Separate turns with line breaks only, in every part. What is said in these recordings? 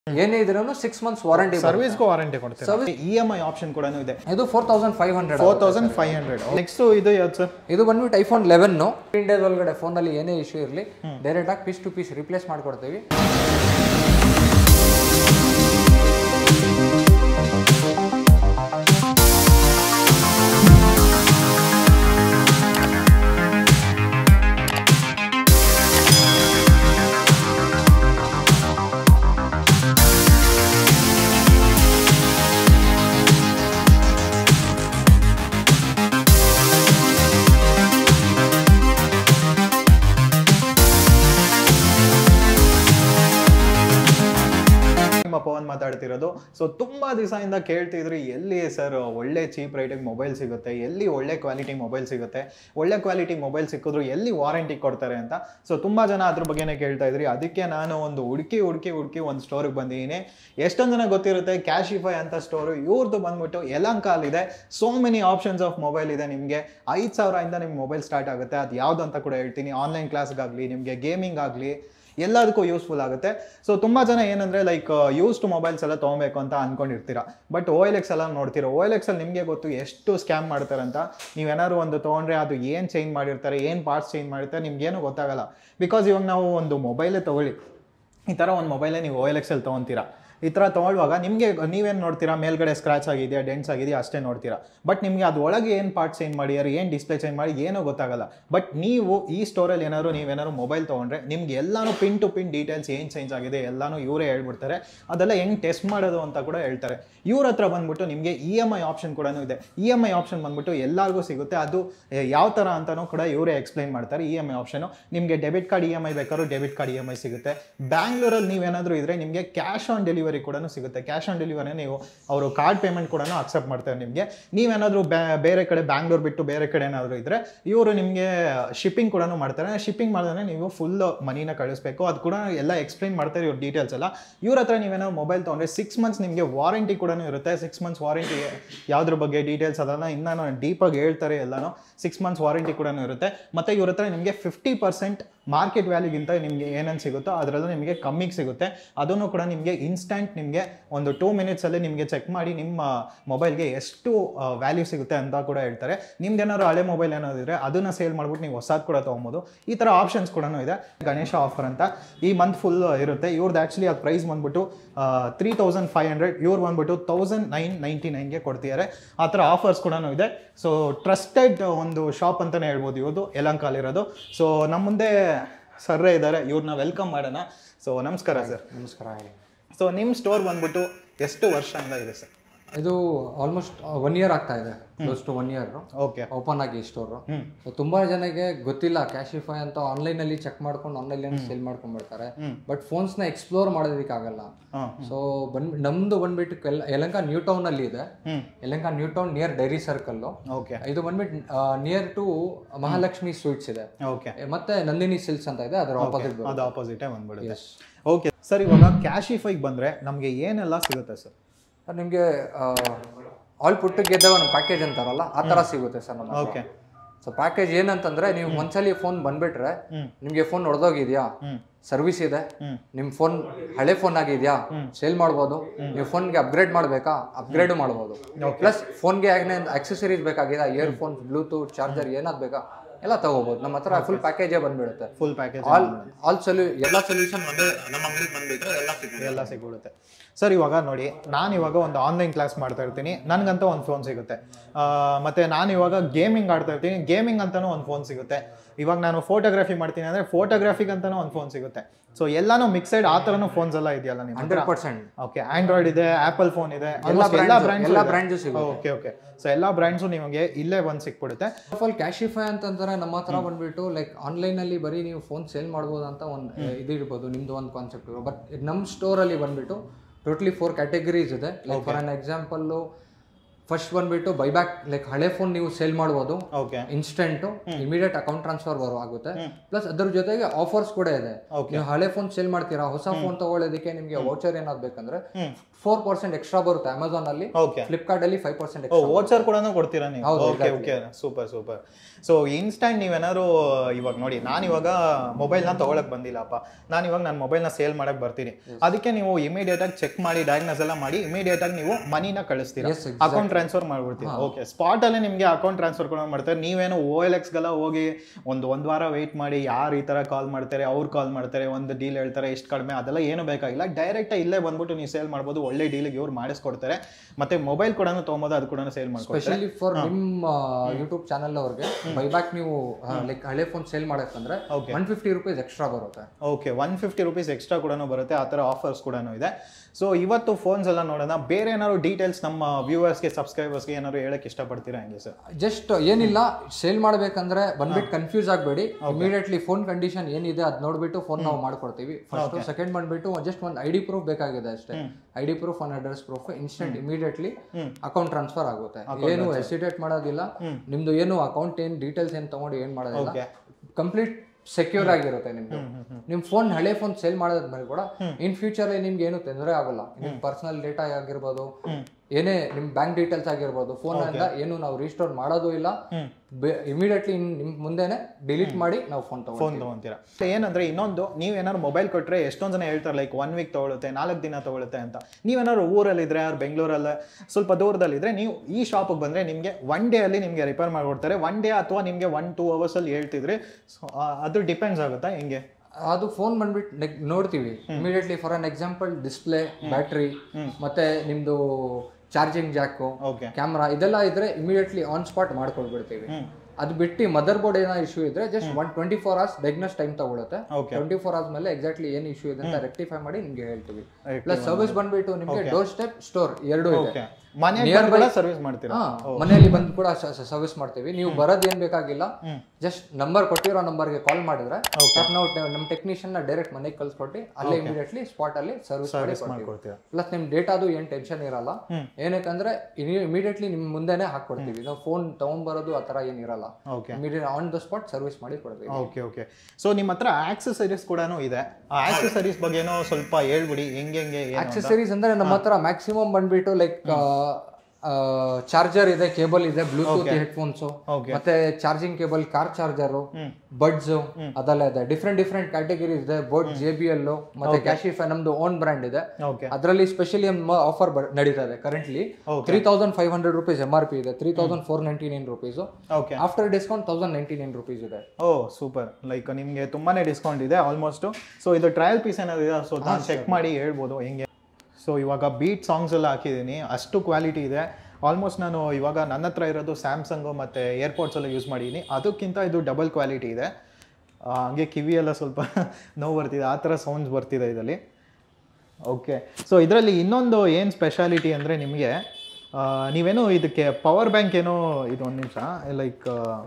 ಏನೇ ಇದ್ರೂ six months warranty
ಸರ್ವಿಸ್ಗೂ ವಾರಂಟಿ ಕೊಡ್ತೀವಿ ಇ ಎಮ್ ಐ ಆಪ್ಷನ್ ಕೂಡ ಇದೆ
ಇದು four thousand five hundred
four thousand five hundred next ಇದು ಯಾವ್ದು ಸರ್
ಇದು ಬಂದ್ಬಿಟ್ಟು ಐಫೋನ್ ಲೆವೆನ್ನು ಇಂಡಿಯಾದ ಒಳಗಡೆ ಫೋನಲ್ಲಿ ಏನೇ ಇಶ್ಯೂ ಇರಲಿ ಡೈರೆಕ್ಟ್ ಆಗಿ ಪೀಸ್ ಟು ಪೀಸ್ ರಿಪ್ಲೇಸ್ ಮಾಡ್ಕೊಡ್ತೀವಿ
ನಿಮ್ಮ ಪವನ್ ಮಾತಾಡ್ತಿರೋದು ಸೊ ತುಂಬಾ ದಿವಸದಿಂದ ಕೇಳ್ತಿದ್ರಿ ಎಲ್ಲಿ ಸರ್ ಒಳ್ಳೆ ಚೀಪ್ ರೇಟಿಗೆ ಮೊಬೈಲ್ ಸಿಗುತ್ತೆ ಎಲ್ಲಿ ಒಳ್ಳೆ ಕ್ವಾಲಿಟಿ ಮೊಬೈಲ್ ಸಿಗುತ್ತೆ ಒಳ್ಳೆ ಕ್ವಾಲಿಟಿ ಮೊಬೈಲ್ ಸಿಕ್ಕಿದ್ರು ಎಲ್ಲಿ ವಾರಂಟಿ ಕೊಡ್ತಾರೆ ಅಂತ ಸೊ ತುಂಬಾ ಜನ ಅದ್ರ ಬಗ್ಗೆನೇ ಕೇಳ್ತಾ ಇದ್ರಿ ಅದಕ್ಕೆ ನಾನು ಒಂದು ಹುಡುಕಿ ಹುಡುಕಿ ಹುಡುಕಿ ಒಂದು ಸ್ಟೋರಿಗೆ ಬಂದಿದ್ದೀನಿ ಎಷ್ಟೊಂದು ಜನ ಗೊತ್ತಿರುತ್ತೆ ಕ್ಯಾಶಿಫೈ ಅಂತ ಸ್ಟೋರು ಇವ್ರದ್ದು ಬಂದ್ಬಿಟ್ಟು ಯಲಂಕಾಲ್ ಇದೆ so many options of mobile ಇದೆ ನಿಮಗೆ ಐದು ಸಾವಿರದಿಂದ ನಿಮ್ಗೆ ಮೊಬೈಲ್ ಸ್ಟಾರ್ಟ್ ಆಗುತ್ತೆ ಅದು ಯಾವ್ದು ಅಂತ ಕೂಡ ಹೇಳ್ತೀನಿ ಆನ್ಲೈನ್ ಕ್ಲಾಸ್ಗಾಗಲಿ ನಿಮಗೆ ಗೇಮಿಂಗ್ ಆಗಲಿ ಎಲ್ಲದಕ್ಕೂ ಯೂಸ್ಫುಲ್ ಆಗುತ್ತೆ ಸೊ ತುಂಬ ಜನ ಏನಂದರೆ ಲೈಕ್ ಯೂಸ್ಡ್ ಮೊಬೈಲ್ಸ್ ಎಲ್ಲ ತೊಗೊಬೇಕು ಅಂತ ಅನ್ಕೊಂಡಿರ್ತೀರಾ ಬಟ್ ಓ ಎಲ್ ಎಕ್ಸ್ ಎಲ್ಲ ನೋಡ್ತೀರಾ ಓ ಎಲ್ ಎಕ್ಸಲ್ಲಿ ನಿಮಗೆ ಗೊತ್ತು ಎಷ್ಟು ಸ್ಕ್ಯಾಮ್ ಮಾಡ್ತಾರೆ ಅಂತ ನೀವೇನಾದ್ರು ಒಂದು ತೊಗೊಂಡ್ರೆ ಅದು ಏನು ಚೇಂಜ್ ಮಾಡಿರ್ತಾರೆ ಏನು ಪಾರ್ಟ್ಸ್ ಚೇಂಜ್ ಮಾಡಿರ್ತಾರೆ ನಿಮ್ಗೇನು ಗೊತ್ತಾಗಲ್ಲ ಬಿಕಾಸ್ ಇವಾಗ ನಾವು ಒಂದು ಮೊಬೈಲೇ ತೊಗೊಳ್ಳಿ ಈ ಥರ ಒಂದು ಮೊಬೈಲೇ ನೀವು ಓ ಎಲ್ ಎಕ್ಸಲ್ಲಿ ತೊಗೊತೀರಾ ಈ ಥರ ತೊಗೊಳ್ಳುವಾಗ ನಿಮಗೆ ನೀವೇನು ನೋಡ್ತೀರಾ ಮೇಲ್ಗಡೆ ಸ್ಕ್ರಾಚ್ ಆಗಿದೆಯಾ ಡೆಂಟ್ಸ್ ಆಗಿದೆಯಾ ಅಷ್ಟೇ ನೋಡ್ತೀರಾ ಬಟ್ ನಿಮಗೆ ಅದು ಒಳಗೆ ಏನು ಪಾರ್ಟ್ ಚೇಂಜ್ ಮಾಡಿದಾರೆ ಏನು ಡಿಸ್ಪ್ಲೇ ಚೇಂಜ್ ಮಾಡಿ ಏನೂ ಗೊತ್ತಾಗಲ್ಲ ಬಟ್ ನೀವು ಈ ಸ್ಟೋರಲ್ಲಿ ಏನಾದ್ರು ನೀವೇನಾದ್ರು ಮೊಬೈಲ್ ತೊಗೊಂಡ್ರೆ ನಿಮ್ಗೆ ಎಲ್ಲಾನು ಪಿನ್ ಟು ಪಿನ್ ಡೀಟೇಲ್ಸ್ ಏನು ಚೇಂಜ್ ಆಗಿದೆ ಎಲ್ಲಾನು ಇವರೇ ಹೇಳ್ಬಿಡ್ತಾರೆ ಅದೆಲ್ಲ ಹೆಂಗೆ ಟೆಸ್ಟ್ ಮಾಡೋದು ಅಂತ ಕೂಡ ಹೇಳ್ತಾರೆ ಇವ್ರ ಹತ್ರ ಬಂದ್ಬಿಟ್ಟು ನಿಮಗೆ ಇ ಎಮ್ ಐ ಆಪ್ಷನ್ ಕೂಡ ಇದೆ ಇ ಎಮ್ ಐ ಆಪ್ಷನ್ ಬಂದ್ಬಿಟ್ಟು ಎಲ್ಲರಿಗೂ ಸಿಗುತ್ತೆ ಅದು ಯಾವ ಥರ ಅಂತಲೂ ಕೂಡ ಇವರೇ ಎಕ್ಸ್ಪ್ಲೈನ್ ಮಾಡ್ತಾರೆ ಇ ಎಮ್ ಐ ಆಪ್ಷನು ನಿಮಗೆ debit card E M I ಬೇಕಾದ್ರೂ debit card E M I ಸಿಗುತ್ತೆ ಬ್ಯಾಂಗ್ಳೂರಲ್ಲಿ ನೀವೇನಾದರೂ ಇದ್ರೆ ನಿಮಗೆ ಕ್ಯಾಶ್ ಆನ್ ಡೆಲಿವರಿ ಕೂಡ ಸಿಗುತ್ತೆ ಕ್ಯಾಶ್ ಆನ್ ಡೆಲಿವರಿ ನೀವು ಅವರು ಕಾರ್ಡ್ ಪೇಮೆಂಟ್ ಕೂಡ ಅಕ್ಸೆಪ್ಟ್ ಮಾಡ್ತಾರೆ ನಿಮಗೆ ನೀವೇನಾದರೂ ಬೇರೆ ಕಡೆ ಬ್ಯಾಂಗ್ಳೂರ್ ಬಿಟ್ಟು ಬೇರೆ ಕಡೆ ಏನಾದರೂ ಇದ್ರೆ ಇವರು ನಿಮಗೆ ಶಿಪ್ಪಿಂಗ್ ಕೂಡ ಮಾಡ್ತಾರೆ ಶಿಪ್ಪಿಂಗ್ ಮಾಡಿದ್ರೆ ನೀವು ಫುಲ್ ಮನಿನ ಕಳಿಸ್ಬೇಕು ಅದು ಕೂಡ ಎಲ್ಲ ಎಕ್ಸ್ಪ್ಲೈನ್ ಮಾಡ್ತಾರೆ ಇವ್ರ ಡೀಟೇಲ್ಸ್ ಎಲ್ಲ ಇವ್ರ ಹತ್ರ ನೀವೇನಾದ್ರು ಮೊಬೈಲ್ ತೊಗೊಂಡ್ರೆ ಸಿಕ್ಸ್ ಮಂತ್ಸ್ ನಿಮಗೆ ವಾರಂಟಿ ಕೂಡ ಇರುತ್ತೆ ಸಿಕ್ಸ್ ಮಂತ್ಸ್ ವಾರಂಟಿ ಯಾವುದ್ರ ಬಗ್ಗೆ ಡೀಟೇಲ್ಸ್ ಅದನ್ನು ಇನ್ನೂ ಡೀಪಾಗಿ ಹೇಳ್ತಾರೆ ಎಲ್ಲನೂ ಸಿಕ್ಸ್ ಮಂತ್ಸ್ ವಾರಂಟಿ ಕೂಡ ಇರುತ್ತೆ ಮತ್ತು ಇವ್ರ ಹತ್ರ ನಿಮಗೆ ಫಿಫ್ಟಿ ಪರ್ಸೆಂಟ್ ಮಾರ್ಕೆಟ್ ವ್ಯಾಲ್ಯೂಗಿಂತ ನಿಮಗೆ ಏನೇನು ಸಿಗುತ್ತೋ ಅದರಲ್ಲೂ ನಿಮಗೆ ಕಮ್ಮಿಗೆ ಸಿಗುತ್ತೆ ಅದನ್ನು ಕೂಡ ನಿಮಗೆ ಇನ್ಸ್ಟಂಟ್ ನಿಮಗೆ ಒಂದು ಟೂ ಮಿನಿಟ್ಸಲ್ಲಿ ನಿಮಗೆ ಚೆಕ್ ಮಾಡಿ ನಿಮ್ಮ ಮೊಬೈಲ್ಗೆ ಎಷ್ಟು ವ್ಯಾಲ್ಯೂ ಸಿಗುತ್ತೆ ಅಂತ ಕೂಡ ಹೇಳ್ತಾರೆ ನಿಮ್ದು ಏನಾದ್ರು ಹಳೆ ಮೊಬೈಲ್ ಏನಾದ್ರು ಇದ್ರೆ ಅದನ್ನು ಸೇಲ್ ಮಾಡ್ಬಿಟ್ಟು ನೀವು ಹೊಸದು ಕೂಡ ತೊಗೊಬೋದು ಈ ಥರ ಆಪ್ಷನ್ಸ್ ಕೂಡ ಇದೆ ಗಣೇಶ ಆಫರ್ ಅಂತ ಈ ಮಂತ್ ಫುಲ್ ಇರುತ್ತೆ ಇವ್ರದ್ದು ಆ್ಯಕ್ಚುಲಿ ಅದು ಪ್ರೈಸ್ ಬಂದ್ಬಿಟ್ಟು ತ್ರೀ ತೌಸಂಡ್ ಫೈವ್ ಹಂಡ್ರೆಡ್ ಇವ್ರು ಬಂದ್ಬಿಟ್ಟು ತೌಸಂಡ್ ನೈನ್ ನೈಂಟಿ ನೈನ್ಗೆ ಕೊಡ್ತಿದ್ದಾರೆ ಆ ಥರ ಆಫರ್ಸ್ ಕೂಡ ಇದೆ ಸೊ ಟ್ರಸ್ಟೆಡ್ ಒಂದು ಶಾಪ್ ಅಂತಲೇ ಹೇಳ್ಬೋದು ಇವ್ರದ್ದು ಯಲಂಕಾಲಿರೋದು ಸೊ ನಮ್ಮ ಮುಂದೆ ಸರ್ರೇ ಇದ್ದಾರೆ ಇವ್ರನ್ನ ವೆಲ್ಕಮ್ ಮಾಡೋಣ ಸೊ ನಮಸ್ಕಾರ ಸರ್
ನಮಸ್ಕಾರ ಹೇಳಿ
ಸೊ ನಿಮ್ಮ ಸ್ಟೋರ್ ಬಂದ್ಬಿಟ್ಟು ಎಷ್ಟು ವರ್ಷದಿಂದ ಇದೆ ಸರ್
ಇದು ಆಲ್ಮೋಸ್ಟ್ ಒನ್ ಇಯರ್ ಆಗ್ತಾ ಇದೆ close to one year
okay
open ಆಗಿ ಸ್ಟೋರು
ಹ್ಮ್.
ಸೊ ತುಂಬಾ ಜನಕ್ಕೆ ಗೊತ್ತಿಲ್ಲ ಕ್ಯಾಶಿಫೈ ಅಂತ ಆನ್ಲೈನ್ ಅಲ್ಲಿ ಚೆಕ್ ಮಾಡ್ಕೊಂಡು ಆನ್ಲೈನ್ ಸೇಲ್ ಮಾಡ್ಕೊಂಡ್ಬಿಡ್ತಾರೆ ಬಟ್ ಫೋನ್ಸ್ ನ ಎಕ್ಸ್ಪ್ಲೋರ್ ಮಾಡೋದಕ್ಕಾಗಲ್ಲ
ಹಾಂ
ಸೊ ಬಂದ್ ನಮ್ದು ಬಂದ್ಬಿಟ್ಟು ಕೆಲ್- ಯಲಂಕ ನ್ಯೂ ಟೌನ್ ಅಲ್ಲಿ ಇದೆ
ಹ್ಞೂ
Yelahanka new town near dairy circle
okay
ಇದು ಬಂದ್ಬಿಟ್ಟು ನಿಯರ್ ಟು ಮಹಾಲಕ್ಷ್ಮಿ ಸ್ವೀಟ್ಸ್ ಇದೆ
ಓಕೆ
ಮತ್ತೆ ನಂದಿನಿ ಸಿಲ್ಕ್ಸ್ ಅಂತ ಇದೆ ಅದರ ಆಪೋಸಿಟ್
ಅದು ಆಪೋಸಿಟೇ ಬಂದ್ಬಿಡುತ್ತೆ ಓಕೆ ಸರ್ ಇವಾಗ ಕ್ಯಾಶಿಫೈಗೆ ಬಂದರೆ ನಮಗೆ ಏನೆಲ್ಲ ಸಿಗುತ್ತೆ ಸರ್
ನಿಮಗೆ ಆಲ್ ಪುಟ್ ಟುಗೆದರ್ ಒಂದು ಪ್ಯಾಕೇಜ್ ಅಂತಾರಲ್ಲ ಆ ಥರ ಸಿಗುತ್ತೆ ಸರ್ ನಮ್ಮ
ಓಕೆ
ಸೊ ಪ್ಯಾಕೇಜ್ ಏನಂತಂದ್ರೆ ನೀವು ಒಂದ್ಸಲಿ ಫೋನ್ ಬಂದ್ಬಿಟ್ರೆ
ಹ್ಮ್.
ನಿಮಗೆ ಫೋನ್ ಹೊಡೆದೋಗಿದ್ಯಾ
ಹ್ಮ್.
ಸರ್ವಿಸ್ ಇದೆ
ಹ್ಮ್.
ನಿಮ್ಮ ಫೋನ್ ಹಳೆ ಫೋನ್ ಆಗಿದ್ಯಾ ಸೇಲ್ ಮಾಡ್ಬೋದು ನೀವು ಫೋನ್ಗೆ ಅಪ್ಗ್ರೇಡ್ ಮಾಡಬೇಕಾ ಅಪ್ಗ್ರೇಡ್ ಮಾಡ್ಬೋದು ಪ್ಲಸ್ ಫೋನ್ಗೆ ಆಕ್ಸೆಸರೀಸ್ ಬೇಕಾಗಿದೆ ಇಯರ್ಫೋನ್ ಬ್ಲೂಟೂತ್ ಚಾರ್ಜರ್ ಏನಾದ್ ಬೇಕಾ ಎಲ್ಲ ತಗೋಬಹುದು ನಮ್ಮ ಹತ್ರ ಫುಲ್ ಪ್ಯಾಕೇಜೇ ಬಂದ್ಬಿಡುತ್ತೆ
ಫುಲ್ ಪ್ಯಾಕೇಜ್
ಆಲ್ ಆಲ್ ಸೊಲ್ಯೂ ಎಲ್ಲ ಸೊಲ್ಯೂಷನ್ ಒಂದೇ ನಮ್ಮ ಅಂಗಡಿಗೆ ಬಂದ್ಬಿಟ್ರೆ ಎಲ್ಲ ಸಿಗುತ್ತೆ
ಎಲ್ಲ ಸಿಗ್ಬಿಡುತ್ತೆ ಸರ್ ಇವಾಗ ನೋಡಿ ನಾನು ಇವಾಗ ಒಂದು ಆನ್ಲೈನ್ ಕ್ಲಾಸ್ ಮಾಡ್ತಾ ಇರ್ತೀನಿ ನನಗಂತ ಒಂದು ಫೋನ್ ಸಿಗುತ್ತೆ ಆ, ಮತ್ತೆ ನಾನು ಇವಾಗ ಗೇಮಿಂಗ್ ಆಡ್ತಾ ಇರ್ತೀನಿ ಗೇಮಿಂಗ್ ಅಂತಾನೂ ಒಂದು ಫೋನ್ ಸಿಗುತ್ತೆ ಇವಾಗ ನಾನು ಫೋಟೋಗ್ರಫಿ ಮಾಡ್ತೀನಿ ಅಂದರೆ ಫೋಟೋಗ್ರಫಿಗೆ ಅಂತಾನೂ ಒಂದು ಫೋನ್ ಸಿಗುತ್ತೆ ಸೊ ಎಲ್ಲಾನು ಮಿಕ್ಸೆಡ್ ಆ ಥರನೂ ಫೋನ್ಸ್ ಎಲ್ಲ ಇದೆಯಲ್ಲ ನಿಮ್ಮ
ಹಂಡ್ರೆಡ್ ಪರ್ಸೆಂಟ್
ಓಕೆ ಆಂಡ್ರಾಯ್ಡ್ ಇದೆ ಆಪಲ್ ಫೋನ್ ಇದೆ
ಎಲ್ಲ
almost ಎಲ್ಲ
ಬ್ರ್ಯಾಂಡ್ಸ್ ಎಲ್ಲ ಬ್ರ್ಯಾಂಡ್ಸು ಸಿಗುತ್ತೆ
ಓಕೆ ಓಕೆ ಸೊ ಎಲ್ಲ ಬ್ರ್ಯಾಂಡ್ಸು ನಿಮಗೆ ಇಲ್ಲೇ ಬಂದು ಸಿಕ್ಬಿಡುತ್ತೆ
ಆಫ್ ಆಲ್ ಕ್ಯಾಶಿಫೈ ಅಂತಂದ್ರೆ ನಮ್ಮ ಹತ್ರ ಬಂದ್ಬಿಟ್ಟು ಲೈಕ್ ಆನ್ಲೈನ್ ಅಲ್ಲಿ ಬರೀ ನೀವು ಫೋನ್ ಸೇಲ್ ಮಾಡ್ಬೋದು ಅಂತ ಒಂದು ಇದು ಇರ್ಬೋದು ನಿಮ್ದು ಒಂದು ಕಾನ್ಸೆಪ್ಟ್ ಬಟ್ ನಮ್ಮ ಸ್ಟೋರ್ ಅಲ್ಲಿ ಬಂದ್ಬಿಟ್ಟು ಟೋಟ್ಲಿ ಫೋರ್ ಕ್ಯಾಟಗರೀಸ್ ಇದೆ like for an example first ಬಂದ್ಬಿಟ್ಟು ಬೈಬ್ಯಾಕ್ ಲೈಕ್ ಹಳೆ ಫೋನ್ ನೀವು ಸೇಲ್ ಮಾಡ್ಬೋದು
okay
instant immediate account transfer ಬರೋ ಆಗುತ್ತೆ ಪ್ಲಸ್ ಅದ್ರ ಜೊತೆಗೆ ಆಫರ್ಸ್ ಕೂಡ ಇದೆ
Okay.
ನೀವು ಹಳೆ ಫೋನ್ ಸೇಲ್ ಮಾಡ್ತೀರಾ ಹೊಸ ಫೋನ್ ತಗೊಳ್ಳೋದಕ್ಕೆ ನಿಮಗೆ ವೌಚರ್ ಏನಾದ್ ಬೇಕಂದ್ರೆ ಫೋರ್ ಪರ್ಸೆಂಟ್ ಎಕ್ಸ್ಟ್ರಾ ಬರುತ್ತೆ ಅಮೆಝಾನ್ ಅಲ್ಲಿ
ಓಕೆ
ಫ್ಲಿಪ್ಕಾರ್ಟ್ ಅಲ್ಲಿ ಫೈವ್ ಪರ್ಸೆಂಟ್
ಓ ವೋಚರ್ ಕೂಡ ಕೊಡ್ತೀರಾ ನೀವು
ಹೌದು,
okay okay super super so instant ನೀವೇನಾದ್ರು ಇವಾಗ ನೋಡಿ ನಾನು ಇವಾಗ ಮೊಬೈಲ್ನ ತೊಗೊಳಕ್ ಬಂದಿಲ್ಲಪ್ಪ ನಾನು ಇವಾಗ ನನ್ನ ಮೊಬೈಲ್ನ ಸೇಲ್ ಮಾಡಕ್ ಬರ್ತೀನಿ ಅದಕ್ಕೆ ನೀವು ಇಮಿಡಿಯೇಟ್ ಆಗಿ ಚೆಕ್ ಮಾಡಿ ಡಯಾಗ್ನೋಸ್ ಎಲ್ಲ ಮಾಡಿ ಇಮಿಡಿಯೇಟ್ ಆಗಿ ನೀವು ಮನಿನ ಕಳಿಸ್ತೀರಾ
Yes, exactly.
ಅಕೌಂಟ್ ಟ್ರಾನ್ಸ್ಫರ್ ಮಾಡ್ಬಿಡ್ತೀರಾ ಓಕೆ ಸ್ಪಾಟ್ ಅಲ್ಲೇ ನಿಮಗೆ ಅಕೌಂಟ್ ಟ್ರಾನ್ಸ್ಫರ್ ಕೂಡ ಮಾಡ್ತಾರೆ ನೀವೇನೋ ಓ ಎಲ್ ಎಕ್ಸ್ಗೆಲ್ಲ ಹೋಗಿ ಒಂದು ಒಂದು ವಾರ ವೆಯ್ಟ್ ಮಾಡಿ ಯಾರು ಈ ಥರ ಕಾಲ್ ಮಾಡ್ತಾರೆ ಅವ್ರು ಕಾಲ್ ಮಾಡ್ತಾರೆ ಒಂದು ಡೀಲ್ ಹೇಳ್ತಾರೆ ಎಷ್ಟು ಕಡಿಮೆ ಅದೆಲ್ಲ ಏನು ಬೇಕಾಗಿಲ್ಲ ಡೈರೆಕ್ಟ್ ಇಲ್ಲೇ ಬಂದ್ಬಿಟ್ಟು ನೀವು ಸೇಲ್ ಮಾಡ್ಬೋದು ಒಳ್ಳೆ ಡೀಲಿಗೆ ಇವ್ರು ಮಾಡಿಸ್ಕೊಡ್ತಾರೆ ಮತ್ತೆ ಮೊಬೈಲ್ ಕೂಡ ತೊಗೊಂಬೋದು ಅದು ಕೂಡ ಸೇಲ್ ಮಾಡ್ಕೊಡ್ತಾರೆ
ಸ್ಪೆಷಲಿ ಫಾರ್ ನಿಮ್ಮ ಯೂಟ್ಯೂಬ್ ಚಾನಲ್ ಅವ್ರಿಗೆ ಬೈಬ್ಯಾಕ್ ನೀವು ಲೈಕ್ ಹಳೆ ಫೋನ್ ಸೇಲ್ ಮಾಡಕ್ಕಂದ್ರೆ
Okay.
One fifty rupees extra ಬರುತ್ತೆ
okay one fifty rupees extra ಕೂಡ ಬರುತ್ತೆ ಆ ಥರ ಆಫರ್ಸ್ ಕೂಡ ಇದೆ ಸೊ ಇವತ್ತು ಫೋನ್ಸ್ ಎಲ್ಲ ನೋಡೋಣ ಬೇರೆ ಏನಾದ್ರು ಡೀಟೇಲ್ಸ್ ನಮ್ಮ ವ್ಯೂವರ್ಸ್ಗೆ ಸಬ್ಸ್ಕ್ರೈಬರ್ಸ್ಗೆ ಏನಾದ್ರು ಹೇಳಕ್ ಇಷ್ಟಪಡ್ತೀರಾ ಹಂಗೆ ಸರ್
ಜಸ್ಟ್ ಏನಿಲ್ಲ ಸೇಲ್ ಮಾಡ್ಬೇಕಂದ್ರೆ ಬಂದ್ಬಿಟ್ಟು ಕನ್ಫ್ಯೂಸ್ ಆಗಬೇಡಿ ಇಮಿಡಿಯೇಟ್ಲಿ ಫೋನ್ ಕಂಡೀಷನ್ ಏನಿದೆ ಅದ್ ನೋಡ್ಬಿಟ್ಟು ಫೋನ್ ನಾವು ಮಾಡ್ಕೊಡ್ತೀವಿ ಫಸ್ಟ್ ಸೆಕೆಂಡ್ ಬಂದ್ಬಿಟ್ಟು ಜಸ್ಟ್ ಒಂದು ಐ ಡಿ ಪ್ರೂಫ್ ಬೇಕಾಗಿದೆ ಅಷ್ಟೇ I D proof one address proof instant immediately account transfer ಆಗುತ್ತೆ ಏನು ಹೆಸಿಟೇಟ್ ಮಾಡೋದಿಲ್ಲ ನಿಮ್ದು ಏನು ಅಕೌಂಟ್ ಏನ್ ಡೀಟೇಲ್ಸ್ ಏನ್ ತಗೊಂಡು ಏನ್ ಮಾಡೋದಿಲ್ಲ
Okay.
ಕಂಪ್ಲೀಟ್ ಸೆಕ್ಯೂರ್ ಆಗಿರುತ್ತೆ ನಿಮ್ದು ನಿಮ್ ಫೋನ್ ಹಳೆ ಫೋನ್ ಸೇಲ್ ಮಾಡೋದ್ಮೇಲೆ ಕೂಡ ಇನ್ ಫ್ಯೂಚರ್ ನಿಮ್ಗೆ ಏನು ತೊಂದರೆ ಆಗಲ್ಲ ನಿಮ್ ಪರ್ಸನಲ್ ಡೇಟಾ ಆಗಿರ್ಬೋದು ಏನೇ ನಿಮ್ ಬ್ಯಾಂಕ್ ಡೀಟೇಲ್ಸ್ ಆಗಿರ್ಬೋದು ಫೋನ್ ಇಂದ ಏನು ನಾವು ರಿಸ್ಟೋರ್ ಮಾಡೋದು ಇಲ್ಲ ಇಮಿಡಿಯೇಟ್ಲಿ ನಿಮ್ ಮುಂದೆನೆ ಡಿಲೀಟ್ ಮಾಡಿ ನಾವು ಫೋನ್ ತಗೊಂಡು
ಫೋನ್ ತೊಗೊಂತೀರಾ ಏನಂದ್ರೆ ಇನ್ನೊಂದು ನೀವೇನಾದ್ರು ಮೊಬೈಲ್ ಕೊಟ್ರೆ ಎಷ್ಟೊಂದು ಜನ ಹೇಳ್ತಾರೆ ಲೈಕ್ ಒನ್ ವೀಕ್ ತಗೊಳುತ್ತೆ ನಾಲ್ಕು ದಿನ ತಗೊಳುತ್ತೆ ಅಂತ ನೀವೇನಾದ್ರು ಊರಲ್ಲಿದ್ರೆ ಯಾರು ಬೆಂಗಳೂರಲ್ಲ ಸ್ವಲ್ಪ ದೂರದಲ್ಲಿದ್ರೆ ನೀವು ಈ ಶಾಪಿಗೆ ಬಂದ್ರೆ ನಿಮಗೆ ಒನ್ ಡೇ ಅಲ್ಲಿ ನಿಮಗೆ ರಿಪೇರ್ ಮಾಡ್ಕೊಡ್ತಾರೆ ಒನ್ ಡೇ ಅಥವಾ ನಿಮಗೆ ಒನ್ ಟೂ ಅವರ್ಸ್ ಅಲ್ಲಿ ಹೇಳ್ತಿದ್ರೆ so, ಆ, ಅದು ಡಿಪೆಂಡ್ಸ್ ಆಗುತ್ತಾ ಹೆಂಗೆ
ಅದು ಫೋನ್ ಬಂದ್ಬಿಟ್ಟು ನೆಕ್ ನೋಡ್ತೀವಿ immediately for an example display battery ಮತ್ತೆ ನಿಮ್ದು ಚಾರ್ಜಿಂಗ್ ಜಾಕು
ಓಕೆ
ಕ್ಯಾಮ್ರಾ ಇದೆಲ್ಲ ಇದ್ರೆ ಇಮಿಡಿಯೇಟ್ಲಿ ಆನ್ ಸ್ಪಾಟ್ ಮಾಡ್ಕೊಳ್ಬಿಡ್ತೀವಿ ಅದು ಬಿಟ್ಟು ಮದರ್ ಬೋರ್ಡ್ ಏನೋ ಇಶ್ಯೂ ಇದ್ರೆ just one twenty four hours diagnose time ತಗೊಳುತ್ತೆ
Okay.
ಟ್ವೆಂಟಿ ಫೋರ್ ಅವರ್ಸ್ ಮೇಲೆ ಎಕ್ಸಾಕ್ಟ್ಲಿ ಏನು ಇಶ್ಯೂ ಇದೆ ಅಂತ ರೆಕ್ಟಿಫೈ ಮಾಡಿ ನಿಮ್ಗೆ ಹೇಳ್ತೀವಿ ಪ್ಲಸ್ ಸರ್ವಿಸ್ ಬಂದ್ಬಿಟ್ಟು ನಿಮ್ಗೆ ಡೋರ್ ಸ್ಟೆಪ್ ಸ್ಟೋರ್ ಎರಡು ಇದೆ
ಓಕೆ ಮನೆ
Nearby-
ಕೂಡ ಸರ್ವಿಸ್ ಮಾಡ್ತೀರಾ
ಹಾ, ಮನೆಯಲ್ಲಿ ಬಂದು ಕೂಡ ಸರ್ವಿಸ್ ಮಾಡ್ತೀವಿ ನೀವು ಬರೋದ್ ಏನ್ ಬೇಕಾಗಿಲ್ಲ ಜಸ್ಟ್ ನಂಬರ್ ಕೊಟ್ಟಿರೋ ನಂಬರ್ಗೆ ಕಾಲ್ ಮಾಡಿದ್ರೆ ನಾವು ನಮ್ಮ ಟೆಕ್ನಿಷಿಯನ್ ನ ಡೈರೆಕ್ಟ್ ಮನೆಗೆ ಕಳ್ಸ್ಕೊಟ್ಟು ಅಲ್ಲೇ ಇಮಿಡಿಯೇಟ್ಲಿ ಸ್ಪಾಟ್ ಅಲ್ಲಿ ಸರ್ವಿಸ್ ಮಾಡಿ ಕೊಡ್ತೀವಿ
ಮಾಡ್ಕೊಡ್ತೀರಾ
ಪ್ಲಸ್ ನಿಮ್ ಡೇಟಾದು ಏನ್ ಟೆನ್ಷನ್ ಇರಲ್ಲ ಏನಕ್ಕಂದ್ರೆ ಇಮಿಡಿಯೇಟ್ಲಿ ನಿಮ್ ಮುಂದೆನೆ ಹಾಕೊಡ್ತೀವಿ ನಾವು ಫೋನ್ ತಗೊಂಡ್ಬರೋದು ಆ ತರ ಏನಿರಲ್ಲ
okay
immediate on the spot service ಮಾಡಿ ಕೊಡ್ತೀವಿ
ಓಕೆ ಓಕೆ ಸೊ ನಿಮ್ಮ ಹತ್ರ ಆಕ್ಸೆಸರೀಸ್ ಕೂಡ ಇದೆ ಆ ಆಕ್ಸೆಸರೀಸ್ ಬಗ್ಗೆನೋ ಸ್ವಲ್ಪ ಹೇಳ್ಬಿಡಿ ಹೆಂಗೆ ಹೆಂಗೆ ಏನು ಅಂತ.
ಆಕ್ಸೆಸರೀಸ್ ಅಂದ್ರೆ ನಮ್ಮ ಹತ್ರ ಮ್ಯಾಕ್ಸಿಮಮ್ ಬಂದ್ಬಿಟ್ಟು ಲೈಕ್ ಚಾರ್ಜರ್ ಇದೆ ಕೇಬಲ್ ಇದೆ ಬ್ಲೂಟೂತ್ ಹೆಡ್ಫೋನ್ಸ್
Okay.
ಮತ್ತೆ charging cable car charger buds ಅದೆಲ್ಲ ಇದೆ ಡಿಫ್ರೆಂಟ್ ಡಿಫ್ರೆಂಟ್ ಕ್ಯಾಟಗರೀಸ್ ಇದೆ ಬೋಟ್ ಜೆ ಬಿ ಎಲ್ ಮತ್ತೆ ಕ್ಯಾಶಿಫೈ ನಮ್ದು ಓನ್ ಬ್ರ್ಯಾಂಡ್ ಇದೆ
ಓಕೆ
ಅದರಲ್ಲಿ ಸ್ಪೆಷಲಿ ಆಫರ್ ನಡೀತಾ ಇದೆ currently three thousand five hundred rupees M R P ಇದೆ three thousand four ninety nine rupees
okay
after discount thousand ninety nine rupees ಇದೆ
oh super like ನಿಮಗೆ ತುಂಬಾನೇ discount ಇದೆ almost so ಇದು trial piece ಏನಾದ್ರು ಇದೆ ಸೊ ನಾನು check ಮಾಡಿ ಹೇಳ್ಬೋದು ಹೆಂಗೆ ಸೊ ಇವಾಗ ಬೀಟ್ ಸಾಂಗ್ಸ್ ಎಲ್ಲ ಹಾಕಿದ್ದೀನಿ ಅಷ್ಟು ಕ್ವಾಲಿಟಿ ಇದೆ ಆಲ್ಮೋಸ್ಟ್ ನಾನು ಇವಾಗ ನನ್ನ ಹತ್ರ ಇರೋದು ಸ್ಯಾಮ್ಸಂಗು ಮತ್ತು ಏರ್ಪೋರ್ಟ್ಸ್ ಎಲ್ಲ ಯೂಸ್ ಮಾಡಿದ್ದೀನಿ ಅದಕ್ಕಿಂತ ಇದು ಡಬಲ್ ಕ್ವಾಲಿಟಿ ಇದೆ ಆ, ಹಂಗೆ ಕಿವಿ ಎಲ್ಲ ಸ್ವಲ್ಪ ನೋವು ಬರ್ತಿದೆ ಆ ಥರ ಸೌಂಡ್ಸ್ ಬರ್ತಿದೆ ಇದರಲ್ಲಿ ಓಕೆ ಸೊ ಇದರಲ್ಲಿ ಇನ್ನೊಂದು ಏನು ಸ್ಪೆಷಾಲಿಟಿ ಅಂದರೆ ನಿಮಗೆ ನೀವೇನೋ ಇದಕ್ಕೆ ಪವರ್ ಬ್ಯಾಂಕ್ ಏನೋ ಇದು ಒಂದು ನಿಮಿಷ ಲೈಕ್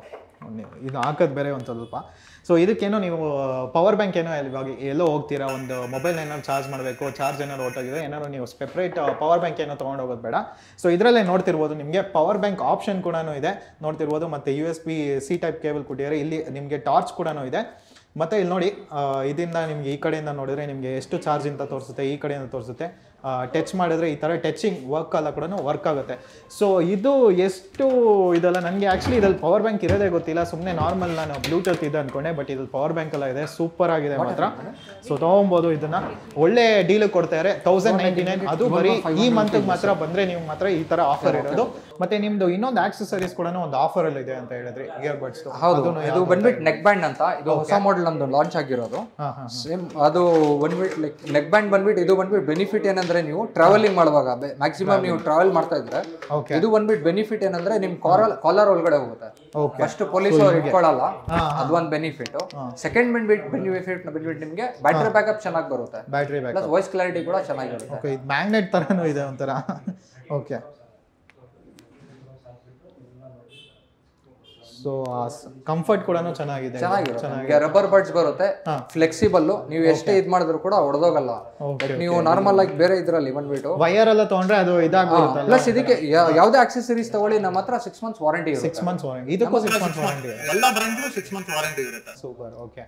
ಇದು ಹಾಕೋದು ಬೇರೆ ಒಂದು ಸ್ವಲ್ಪ ಸೊ ಇದಕ್ಕೇನೋ ನೀವು ಪವರ್ ಬ್ಯಾಂಕ್ ಏನೋ ಇವಾಗ ಎಲ್ಲೋ ಹೋಗ್ತೀರಾ ಒಂದು ಮೊಬೈಲ್ ಏನಾದ್ರು ಚಾರ್ಜ್ ಮಾಡಬೇಕು ಚಾರ್ಜ್ ಏನಾದ್ರು ಹೊಟ್ಟೋಗಿದೆ ಏನಾದ್ರು ನೀವು ಸೆಪ್ರೇಟ್ ಪವರ್ ಬ್ಯಾಂಕ್ ಏನೋ ತೊಗೊಂಡು ಹೋಗೋದು ಬೇಡ ಸೊ ಇದರಲ್ಲೇ ನೋಡ್ತಿರ್ಬೋದು ನಿಮಗೆ ಪವರ್ ಬ್ಯಾಂಕ್ ಆಪ್ಷನ್ ಕೂಡ ಇದೆ ನೋಡ್ತಿರ್ಬೋದು ಮತ್ತು U S P C type cable ಕೊಟ್ಟಿದ್ದಾರೆ ಇಲ್ಲಿ ನಿಮಗೆ ಟಾರ್ಚ್ ಕೂಡ ಇದೆ ಮತ್ತೆ ಇಲ್ಲಿ ನೋಡಿ ಆ, ಇದರಿಂದ ನಿಮ್ಗೆ ಈ ಕಡೆಯಿಂದ ನೋಡಿದ್ರೆ ನಿಮಗೆ ಎಷ್ಟು ಚಾರ್ಜ್ ಅಂತ ತೋರಿಸುತ್ತೆ ಈ ಕಡೆಯಿಂದ ತೋರಿಸುತ್ತೆ ಟಚ್ ಮಾಡಿದ್ರೆ ಈ ಥರ ಟಚಿಂಗ್ ವರ್ಕ್ ಎಲ್ಲ ಕೂಡ ವರ್ಕ್ ಆಗುತ್ತೆ ಸೊ ಇದು ಎಷ್ಟು ಇದೆಲ್ಲ ನನಗೆ ಆ್ಯಕ್ಚುಲಿ ಇದ್ರಲ್ಲಿ ಪವರ್ ಬ್ಯಾಂಕ್ ಇರೋದೇ ಗೊತ್ತಿಲ್ಲ ಸುಮ್ಮನೆ ನಾರ್ಮಲ್ ನಾನು ಬ್ಲೂಟೂತ್ ಇದೆ ಅನ್ಕೊಂಡೆ ಬಟ್ ಇದ್ರಲ್ಲಿ ಪವರ್ ಬ್ಯಾಂಕ್ ಎಲ್ಲ ಇದೆ ಸೂಪರ್ ಆಗಿದೆ ಮಾತ್ರ ಸೊ ತೊಗೊಬೋದು ಇದನ್ನ ಒಳ್ಳೆ ಡೀಲ್ ಕೊಡ್ತಾರೆ ತೌಸಂಡ್ ನೈಂಟಿ ನೈನ್ ಅದು ಬರೀ ಈ ಮಂತ್ ಮಾತ್ರ ಬಂದ್ರೆ ನೀವು ಮಾತ್ರ ಈ ತರ ಆಫರ್ ಇರೋದು ಮತ್ತೆ ನಿಮ್ದು ಇನ್ನೊಂದು ಆಕ್ಸೆಸರೀಸ್ ಕೂಡ ಒಂದು ಆಫರ್ ಅಲ್ಲಿ ಇದೆ ಅಂತ ಹೇಳಿದ್ರಿ ಇಯರ್ ಬಡ್ಸ್
ಹೌದು ಇದು ಬಂದ್ಬಿಟ್ಟು ನೆಕ್ ಬ್ಯಾಂಡ್ ಅಂತ ಇದು ಹೊಸ ಮಾಡೆಲ್ ನಮ್ದು ಲಾಂಚ್ ಆಗಿರೋದು
ಹಾ ಹಾ
ಸೇಮ್ ಅದು ಬಂದ್ಬಿಟ್ಟು ಲೈಕ್ ನೆಕ್ ಬ್ಯಾಂಡ್ ಬಂದ್ಬಿಟ್ಟು ಇದು ಬಂದ್ಬಿಟ್ಟು ಬೆನಿಫಿಟ್ ಏನಂದ್ರೆ ನೀವು ಟ್ರಾವೆಲಿಂಗ್ ಮಾಡುವಾಗ ಮ್ಯಾಕ್ಸಿಮಮ್ ನೀವು ಟ್ರಾವೆಲ್ ಮಾಡ್ತಾ ಇದ್ರೆ
Okay.
ಇದು ಬಂದ್ಬಿಟ್ಟು ಬೆನಿಫಿಟ್ ಏನಂದ್ರೆ ನಿಮ್ ಕಾಲರ್ ಕಾಲರ್ ಒಳಗಡೆ ಹೋಗುತ್ತೆ
Okay.
ಫಸ್ಟ್ ಪೊಲೀಸ್ ಅವ್ರು ಇಟ್ಕೊಳ್ಳಲ್ಲ ಅದು ಒಂದು benefit second benefit benefit benefit ನಿಮ್ಗೆ ಬ್ಯಾಟರಿ ಬ್ಯಾಕಪ್ ಚೆನ್ನಾಗಿ ಬರುತ್ತೆ
battery back
plus voice clarity ಕೂಡ ಚೆನ್ನಾಗಿರುತ್ತೆ
ಓಕೆ ಇದು ಮ್ಯಾಗ್ನೆಟ್ ಥರನೂ ಇದೆ ಒಂಥರ ಓಕೆ ಸೊ ಕಂಫರ್ಟ್ ಕೂಡ ಚೆನ್ನಾಗಿದೆ
ಚೆನ್ನಾಗಿರುತ್ತೆ ನಿಮಗೆ ರಬ್ಬರ್ ಬಡ್ಸ್ ಬರುತ್ತೆ ಫ್ಲೆಕ್ಸಿಬಲ್ ನೀವು ಎಷ್ಟೇ ಇದ್ ಮಾಡಿದ್ರು ಕೂಡ ಹೊಡೆದೋಗಲ್ಲ
Okay,
ನೀವು ನಾರ್ಮಲ್ ಆಗಿ ಬೇರೆ ಇದ್ರಲ್ಲಿ ಬಂದ್ಬಿಟ್ಟು
ವೈರ್ ಎಲ್ಲ ತಗೊಂಡ್ರೆ ಅದು ಇದಾಗ್ಬಿಡುತ್ತಲ್ಲ
ಪ್ಲಸ್ ಇದಕ್ಕೆ ಯಾ- ಯಾವ್ದೇ ಆಕ್ಸೆಸರೀಸ್ ತಗೊಳ್ಳಿ ನಮ್ಮ ಹತ್ರ ಸಿಕ್ಸ್ ಮಂತ್ಸ್ ವಾರಂಟಿ ಇರುತ್ತೆ
ಸಿಕ್ಸ್ ಮಂತ್ಸ್ ವಾರಂಟಿ ಇದಕ್ಕೂ ಸಿಕ್ಸ್ ಮಂತ್ಸ್ ವಾರಂಟಿ
ಎಲ್ಲ ಬ್ರ್ಯಾಂಡ್ಗೂ ಸಿಕ್ಸ್ ಮಂತ್ಸ್ ವಾರಂಟಿ ಇರುತ್ತೆ
ಸೂಪರ್ ಓಕೆ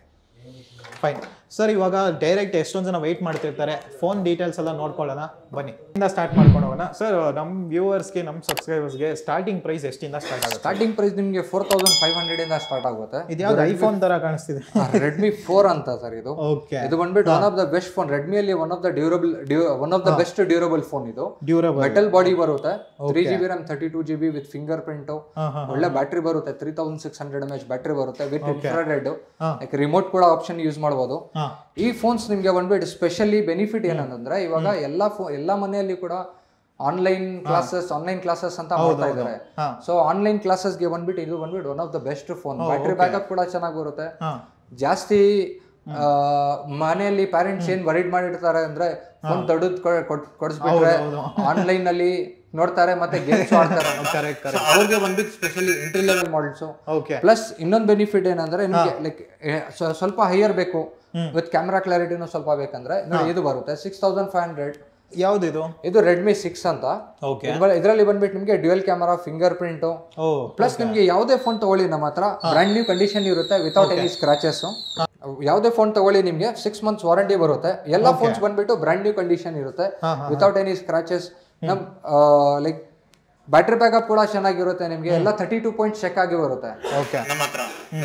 ಫೈನ್ ಸರ್ ಇವಾಗ ಡೈರೆಕ್ಟ್ ಎಷ್ಟೊಂದು ಜನ ವೆಯ್ಟ್ ಮಾಡ್ತಿರ್ತಾರೆ ಫೋನ್ ಡೀಟೇಲ್ಸ್ ಎಲ್ಲ ನೋಡ್ಕೊಳ್ಳೋಣ ಬನ್ನಿ ಇಂದ ಸ್ಟಾರ್ಟ್ ಮಾಡ್ಕೊಂಡು ಹೋಗೋಣ ಸರ್ ನಮ್ಮ ವ್ಯೂವರ್ಸ್ಗೆ ನಮ್ಮ ಸಬ್ಸ್ಕ್ರೈಬರ್ಸ್ಗೆ ಸ್ಟಾರ್ಟಿಂಗ್ ಪ್ರೈಸ್ ಎಷ್ಟಿಂದ ಸ್ಟಾರ್ಟ್ ಆಗುತ್ತೆ
ಸ್ಟಾರ್ಟಿಂಗ್ ಪ್ರೈಸ್ ನಿಮಗೆ ಫೋರ್ ತೌಸಂಡ್ ಫೈವ್ ಹಂಡ್ರೆಡ್ ಇಂದ ಸ್ಟಾರ್ಟ್ ಆಗುತ್ತೆ
ಇದು ಯಾವ್ದು ಐಫೋನ್ ತರ ಕಾಣಿಸ್ತಿದೆ
ರೆಡ್ಮಿ ಫೋರ್ ಅಂತ ಸರ್ ಇದು
ಓಕೆ
ಇದು ಬಂದ್ಬಿಟ್ಟು one of the best phone ರೆಡ್ಮಿಯಲ್ಲಿ one of the durable one of the best durable phone ಇದು
ಡ್ಯೂರಬಲ್
ಮೆಟಲ್ ಬಾಡಿ ಬರುತ್ತೆ three G B RAM thirty two G B with fingerprint
ಹಾ, ಹಾ,
ಒಳ್ಳೆ battery ಬರುತ್ತೆ three thousand six hundred M H battery ಬರುತ್ತೆ with infrared
ಹಾ.
Like remote ಕೂಡ option use ಮಾಡಬಹುದು
ಹಾಂ
ಈ ಫೋನ್ಸ್ ನಿಮ್ಗೆ ಬಂದ್ಬಿಟ್ಟು ಸ್ಪೆಷಲಿ ಬೆನಿಫಿಟ್ ಏನಂತಂದ್ರೆ ಇವಾಗ ಎಲ್ಲಾ ಫೋ ಎಲ್ಲಾ ಮನೆಯಲ್ಲಿ ಕೂಡ ಆನ್ಲೈನ್ ಕ್ಲಾಸಸ್ ಆನ್ಲೈನ್ ಕ್ಲಾಸಸ್ ಅಂತ ಮಾಡ್ತಾ ಇದ್ದಾರೆ
ಹಾ.
ಸೊ ಆನ್ಲೈನ್ ಕ್ಲಾಸಸ್ಗೆ ಬಂದ್ಬಿಟ್ಟು ಇದು ಬಂದ್ಬಿಟ್ಟು one of the best phone battery backup ಕೂಡ ಚೆನ್ನಾಗಿ ಬರುತ್ತೆ
ಹಾಂ
ಜಾಸ್ತಿ ಆ, ಮನೆಯಲ್ಲಿ ಪ್ಯಾರೆಂಟ್ಸ್ ಏನ್ ವರಿಡ್ ಮಾಡಿರ್ತಾರೆ ಅಂದ್ರೆ ಫೋನ್ ದೊಡ್ಡದ್ ಕೊಡಿಸ್ಬಿಟ್ರೆ ಆನ್ಲೈನ್ ಅಲ್ಲಿ ನೋಡ್ತಾರೆ ಮತ್ತೆ ಗೇಮ್ಸ್ ಆಡ್ತಾರೆ
ಕರೆಕ್ಟ್
So, ಅವ್ರಿಗೆ ಬಂದ್ಬಿಟ್ಟು specially entry level models
okay
plus ಇನ್ನೊಂದು ಬೆನಿಫಿಟ್ ಏನಂದ್ರೆ ನಿಮಗೆ ಲೈಕ್ ಸ್ವಲ್ಪ ಹೈಯರ್ ಬೇಕು ವಿತ್ ಕ್ಯಾಮ್ರಾ ಕ್ಲಾರಿಟಿನೂ ಸ್ವಲ್ಪ ಬೇಕಂದ್ರೆ ನೋಡಿ ಇದು ಬರುತ್ತೆ ಸಿಕ್ಸ್ ತೌಸಂಡ್ ಫೈವ್ ಹಂಡ್ರೆಡ್
ಯಾವ್ದಿದು
ಇದು ರೆಡ್ಮಿ ಸಿಕ್ಸ್ ಅಂತ
ಓಕೆ
ಇದರಲ್ಲಿ ಬಂದ್ಬಿಟ್ಟು ನಿಮಗೆ dual camera fingerprint
oh
plus ನಿಮ್ಗೆ ಯಾವುದೇ ಫೋನ್ ತಗೊಳ್ಳಿ ನಮ್ಮ ಹತ್ರ ಬ್ರ್ಯಾಂಡ್ ನ್ಯೂ ಕಂಡೀಷನ್ ಇರುತ್ತೆ ವಿತೌಟ್ ಎನಿ ಸ್ಕ್ರಾಚಸ್ ಯಾವುದೇ ಫೋನ್ ತಗೊಳ್ಳಿ ನಿಮ್ಗೆ ಸಿಕ್ಸ್ ಮಂತ್ಸ್ ವಾರಂಟಿ ಬರುತ್ತೆ ಎಲ್ಲ ಫೋನ್ಸ್ ಬಂದ್ಬಿಟ್ಟು ಬ್ರ್ಯಾಂಡ್ ನ್ಯೂ ಕಂಡೀಷನ್ ಇರುತ್ತೆ ವಿತೌಟ್ ಎನಿ ಸ್ಕ್ರಾಚಸ್ ನಮ್ ಲೈಕ್ ಬ್ಯಾಟ್ರಿ ಬ್ಯಾಕಪ್ ಕೂಡ ಚೆನ್ನಾಗಿರುತ್ತೆ ನಿಮ್ಗೆ ಎಲ್ಲ ತರ್ಟಿ ಟೂ ಪಾಯಿಂಟ್ ಚೆಕ್ ಆಗಿ ಬರುತ್ತೆ
ಓಕೆ
ನಮ್ಮ ಹತ್ರ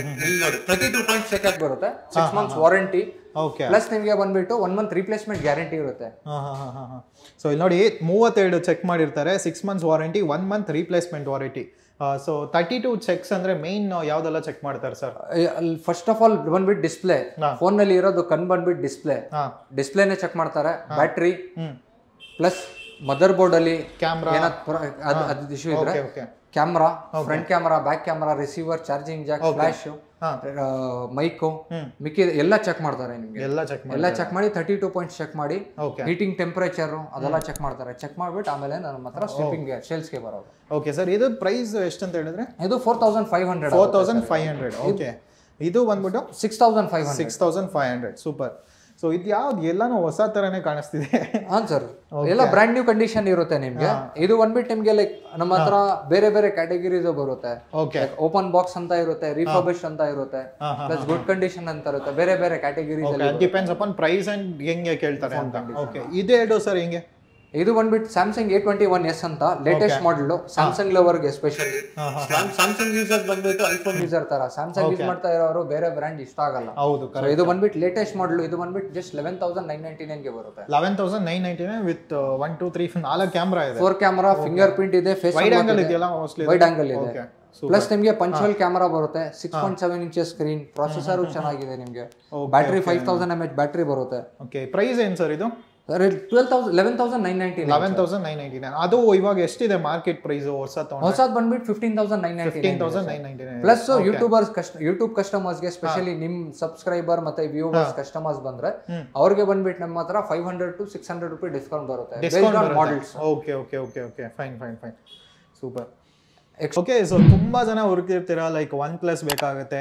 ತರ್ಟಿ ಟೂ ಪಾಯಿಂಟ್ ಚೆಕ್ ಆಗಿ ಬರುತ್ತೆ six months warranty
okay
plus ನಿಮ್ಗೆ ಬಂದ್ಬಿಟ್ಟು ಒನ್ ಮಂತ್ ರಿಪ್ಲೇಸ್ಮೆಂಟ್ ಗ್ಯಾರಂಟಿ ಇರುತ್ತೆ
ಹಾಂ ಹಾಂ ಹಾಂ ಹಾಂ ಹಾಂ ಸೊ ಇಲ್ಲಿ ನೋಡಿ ಮೂವತ್ತೆರಡು ಚೆಕ್ ಮಾಡಿರ್ತಾರೆ six months warranty one month replacement warranty so thirty two checks ಅಂದ್ರೆ ಮೇನ್ ಯಾವ್ದೆಲ್ಲ ಚೆಕ್ ಮಾಡ್ತಾರೆ ಸರ್
ಫಸ್ಟ್ ಆಫ್ ಆಲ್ ಬಂದ್ಬಿಟ್ಟು ಡಿಸ್ಪ್ಲೇ ಫೋನ್ ನಲ್ಲಿ ಇರೋದು ಕಣ್ ಬಂದ್ಬಿಟ್ಟು ಡಿಸ್ಪ್ಲೇ
ಹಾಂ
ಡಿಸ್ಪ್ಲೇನೆ ಚೆಕ್ ಮಾಡ್ತಾರೆ battery
hmm
plus motherboard ಅಲ್ಲಿ
ಕ್ಯಾಮ್ರಾ
ಏನಾದ್ ಅದು ಇಶ್ಯೂ ಇದ್ರೆ
okay okay
camera front camera back camera receiver charging jack flash
ಹಾಂ
ಮೈಕು ಮಿಕ್ಕಿ ಎಲ್ಲ ಚೆಕ್ ಮಾಡ್ತಾರೆ ನಿಮ್ಗೆ
ಎಲ್ಲ ಚೆಕ್ ಮಾಡಿ
ಎಲ್ಲ ಚೆಕ್ ಮಾಡಿ ತರ್ಟಿ ಟೂ ಪಾಯಿಂಟ್ ಚೆಕ್ ಮಾಡಿ
ಓಕೆ
ಹೀಟಿಂಗ್ ಟೆಂಪರೇಚರ್ ಅದೆಲ್ಲ ಚೆಕ್ ಮಾಡ್ತಾರೆ ಚೆಕ್ ಮಾಡ್ಬಿಟ್ಟು ಆಮೇಲೆ ನಮ್ಮ ಹತ್ರ ಶಿಪ್ಪಿಂಗ್ ಸೇಲ್ಸ್ಗೆ ಬರೋದು
ಓಕೆ ಸರ್ ಇದು ಪ್ರೈಸ್ ಎಷ್ಟಂತ ಹೇಳಿದ್ರೆ
ಇದು four thousand five hundred
four thousand five hundred okay ಇದು ಬಂದ್ಬಿಟ್ಟು
six thousand five hundred
six thousand five hundred super so ಇದು ಯಾವ್ದು ಎಲ್ಲಾನು ಹೊಸ ತರನೇ ಕಾಣಿಸ್ತಿದೆ
ಹಾಂ ಸರ್ ಎಲ್ಲ ಬ್ರ್ಯಾಂಡ್ ನ್ಯೂ ಕಂಡೀಷನ್ ಇರುತ್ತೆ ನಿಮ್ಗೆ ಇದು ಬಂದ್ಬಿಟ್ಟು ನಿಮ್ಗೆ ಲೈಕ್ ನಮ್ಮ ಹತ್ರ ಬೇರೆ ಬೇರೆ ಕ್ಯಾಟಗರೀಸ್ ಬರುತ್ತೆ
ಓಕೆ
ಓಪನ್ ಬಾಕ್ಸ್ ಅಂತ ಇರುತ್ತೆ ರಿಫರ್ಬಿಶ್ ಅಂತ ಇರುತ್ತೆ
ಹಾ, ಹಾ,
ಪ್ಲಸ್ ಗುಡ್ ಕಂಡೀಷನ್ ಅಂತ ಇರುತ್ತೆ ಬೇರೆ ಬೇರೆ categories
okay depends upon price and ಹೆಂಗೆ ಕೇಳ್ತಾರೆ ಅಂತ ಓಕೆ ಇದೆರಡು ಸರ್ ಹೆಂಗೆ
ಇದು ಬಂದ್ಬಿಟ್ಟು Samsung A twenty one S ಅಂತ ಲೇಟೆಸ್ಟ್ ಮಾಡೆಲ್ ಸ್ಯಾಮ್ಸಂಗ್ ಲವರ್ಗೆ ಎಸ್ಪೆಷಲಿ ಸ್ಯಾಮ್ಸಂಗ್ ಯೂಸರ್ಸ್ ಬಂದ್ಬಿಟ್ಟು ಐಫೋನ್ ಯೂಸರ್ ತರ ಸ್ಯಾಮ್ಸಂಗ್ ಯೂಸ್ ಮಾಡ್ತಾ ಇರೋರು ಬೇರೆ ಬ್ರ್ಯಾಂಡ್ ಇಷ್ಟ ಆಗಲ್ಲ
ಹೌದು
So, ಇದು ಬಂದ್ಬಿಟ್ಟು ಲೇಟೆಸ್ಟ್ ಮಾಡೆಲ್ ಇದು ಬಂದ್ಬಿಟ್ಟು just eleven thousand nine ninety ನೈನ್ಗೆ ಬರುತ್ತೆ
eleven thousand nine ninety nine with one two three ನಾಲ್ಕು ಕ್ಯಾಮ್ರಾ ಇದೆ
ಫೋರ್ ಕ್ಯಾಮರಾ ಫಿಂಗರ್ ಪ್ರಿಂಟ್ ಇದೆ ಫೇಸ್
ವೈಡ್ ಆಂಗಲ್ ಇದೆಯಲ್ಲ ಮೋಸ್ಟ್ಲಿ
ವೈಡ್ ಆಂಗಲ್ ಇದೆ
ಓಕೆ
ಪ್ಲಸ್ ನಿಮಗೆ ಪಂಚುವಲ್ ಕ್ಯಾಮರಾ ಬರುತ್ತೆ six point seven inches screen processor ಚೆನ್ನಾಗಿದೆ ನಿಮಗೆ battery five thousand M H battery ಬರುತ್ತೆ
ಓಕೆ ಪ್ರೈಸ್ ಏನು ಸರ್ ಇದು
sir twelve thousand eleven thousand nine ninety
eleven thousand nine ninety nine ಅದು ಇವಾಗ ಎಷ್ಟಿದೆ ಮಾರ್ಕೆಟ್ ಪ್ರೈಸ್ ಹೊಸ ತಗೊಂಡು
ಹೊಸದ್ ಬಂದ್ಬಿಟ್ಟು fifteen thousand nine ninety
fifteen thousand nine ninety nine
plus YouTubers ಕಸ್ಟ್ ಯೂಟ್ಯೂಬ್ ಕಸ್ಟಮರ್ಸ್ಗೆ ಸ್ಪೆಷಲಿ ನಿಮ್ ಸಬ್ಸ್ಕ್ರೈಬರ್ ಮತ್ತೆ ವ್ಯೂವರ್ಸ್ ಕಸ್ಟಮರ್ಸ್ ಬಂದ್ರೆ ಅವ್ರಿಗೆ ಬಂದ್ಬಿಟ್ಟು ನಮ್ಮ ಹತ್ರ five hundred to six hundred rupee discount ಬರುತ್ತೆ
discount
models
okay okay okay okay fine fine fine super okay so ತುಂಬಾ ಜನ ಹುಡುಕಿರ್ತೀರಾ ಲೈಕ್ ಒನ್ ಪ್ಲಸ್ ಬೇಕಾಗುತ್ತೆ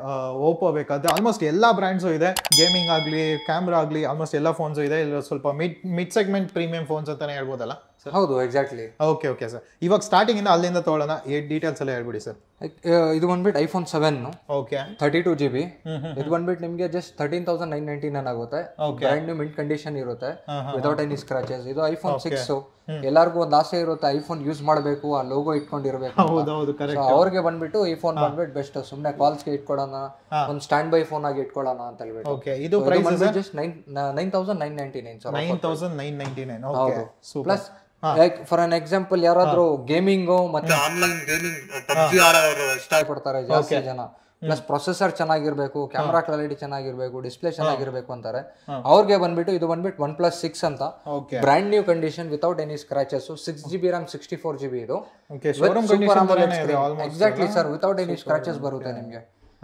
ಓಪೋ ಬೇಕಾಗುತ್ತೆ ಆಲ್ಮೋಸ್ಟ್ ಎಲ್ಲ ಬ್ರ್ಯಾಂಡ್ಸು ಇದೆ ಗೇಮಿಂಗ್ ಆಗಲಿ ಕ್ಯಾಮ್ರಾ ಆಗಲಿ ಆಲ್ಮೋಸ್ಟ್ ಎಲ್ಲ ಫೋನ್ಸು ಇದೆ ಇಲ್ಲ ಸ್ವಲ್ಪ mid mid segment premium phones ಅಂತಾನೆ ಹೇಳ್ಬೋದಲ್ಲ ಸರ್
ಹೌದು ಎಕ್ಸಾಕ್ಟ್ಲಿ
ಓಕೆ ಓಕೆ ಸರ್ ಇವಾಗ ಸ್ಟಾರ್ಟಿಂಗ್ ಇಂದ ಅಲ್ಲಿಂದ ತೊಗೊಳ್ಳೋಣ ಏಟ್ ಡೀಟೇಲ್ಸ್ ಎಲ್ಲ ಹೇಳ್ಬಿಡಿ ಸರ್
ಇದು ಬಂದ್ಬಿಟ್ಟು iPhone seven
okay
thirty two G B ಇದು ಬಂದ್ಬಿಟ್ಟು ನಿಮಗೆ just thirteen thousand nine ninety nine ಆಗುತ್ತೆ
Okay.
Brand new mint condition ಇರುತ್ತೆ ವಿತೌಟ್ ಎನಿ ಸ್ಕ್ರಾಚಸ್ ಇದು ಐಫೋನ್ ಸಿಕ್ಸ್ ಎಲ್ಲರಿಗೂ ಒಂದು ಆಸೆ ಇರುತ್ತೆ ಐಫೋನ್ ಯೂಸ್ ಮಾಡಬೇಕು ಆ ಲೋಗೋ ಇಟ್ಕೊಂಡಿರ್ಬೇಕು ಅಂತ.
ಹೌದೌದು
So,
ಕರೆಕ್ಟ್
ಅವ್ರಿಗೆ ಬಂದ್ಬಿಟ್ಟು ಈ ಫೋನ್ ಬಂದ್ಬಿಟ್ಟು ಬೆಸ್ಟ್ ಸುಮ್ಮನೆ ಕಾಲ್ಸ್ಗೆ ಇಟ್ಕೊಳ್ಳೋಣ ಒಂದು ಸ್ಟಾಂಡ್ ಬೈ ಫೋನ್ ಆಗಿ ಇಟ್ಕೊಳ್ಳೋಣ ಅಂತ ಹೇಳ್ಬಿಟ್ಟು
ಓಕೆ ಇದು price
just nine nine thousand nine ninety nine sir
nine thousand nine ninety nine okay super
plus like for an example ಯಾರಾದ್ರೂ ಗೇಮಿಂಗು ಮತ್ತೆ ಆನ್ಲೈನ್ ಗೇಮಿಂಗ್ ಪಬ್ಜಿ ಆಡೋರು ಇಷ್ಟಪಡ್ತಾರೆ ಜಾಸ್ತಿ ಜನ ಪ್ಲಸ್ ಪ್ರೊಸೆಸರ್ ಚೆನ್ನಾಗಿರ್ಬೇಕು ಕ್ಯಾಮ್ರಾ ಕ್ಲಾರಿಟಿ ಚೆನ್ನಾಗಿರ್ಬೇಕು ಡಿಸ್ಪ್ಲೇ ಚೆನ್ನಾಗಿರ್ಬೇಕು ಅಂತಾರೆ ಅವ್ರಿಗೆ ಬಂದ್ಬಿಟ್ಟು ಇದು ಬಂದ್ಬಿಟ್ಟು ಒನ್ ಪ್ಲಸ್ ಸಿಕ್ಸ್ ಅಂತ
okay
brand new condition without any scratches six G B RAM sixty four G B ಇದು
ಓಕೆ ಶೋರೂಮ್ ಕಂಡೀಷನ್ ತರನೇ ಇದೆ almost
exactly sir without any scratches ಬರುತ್ತೆ ನಿಮಗೆ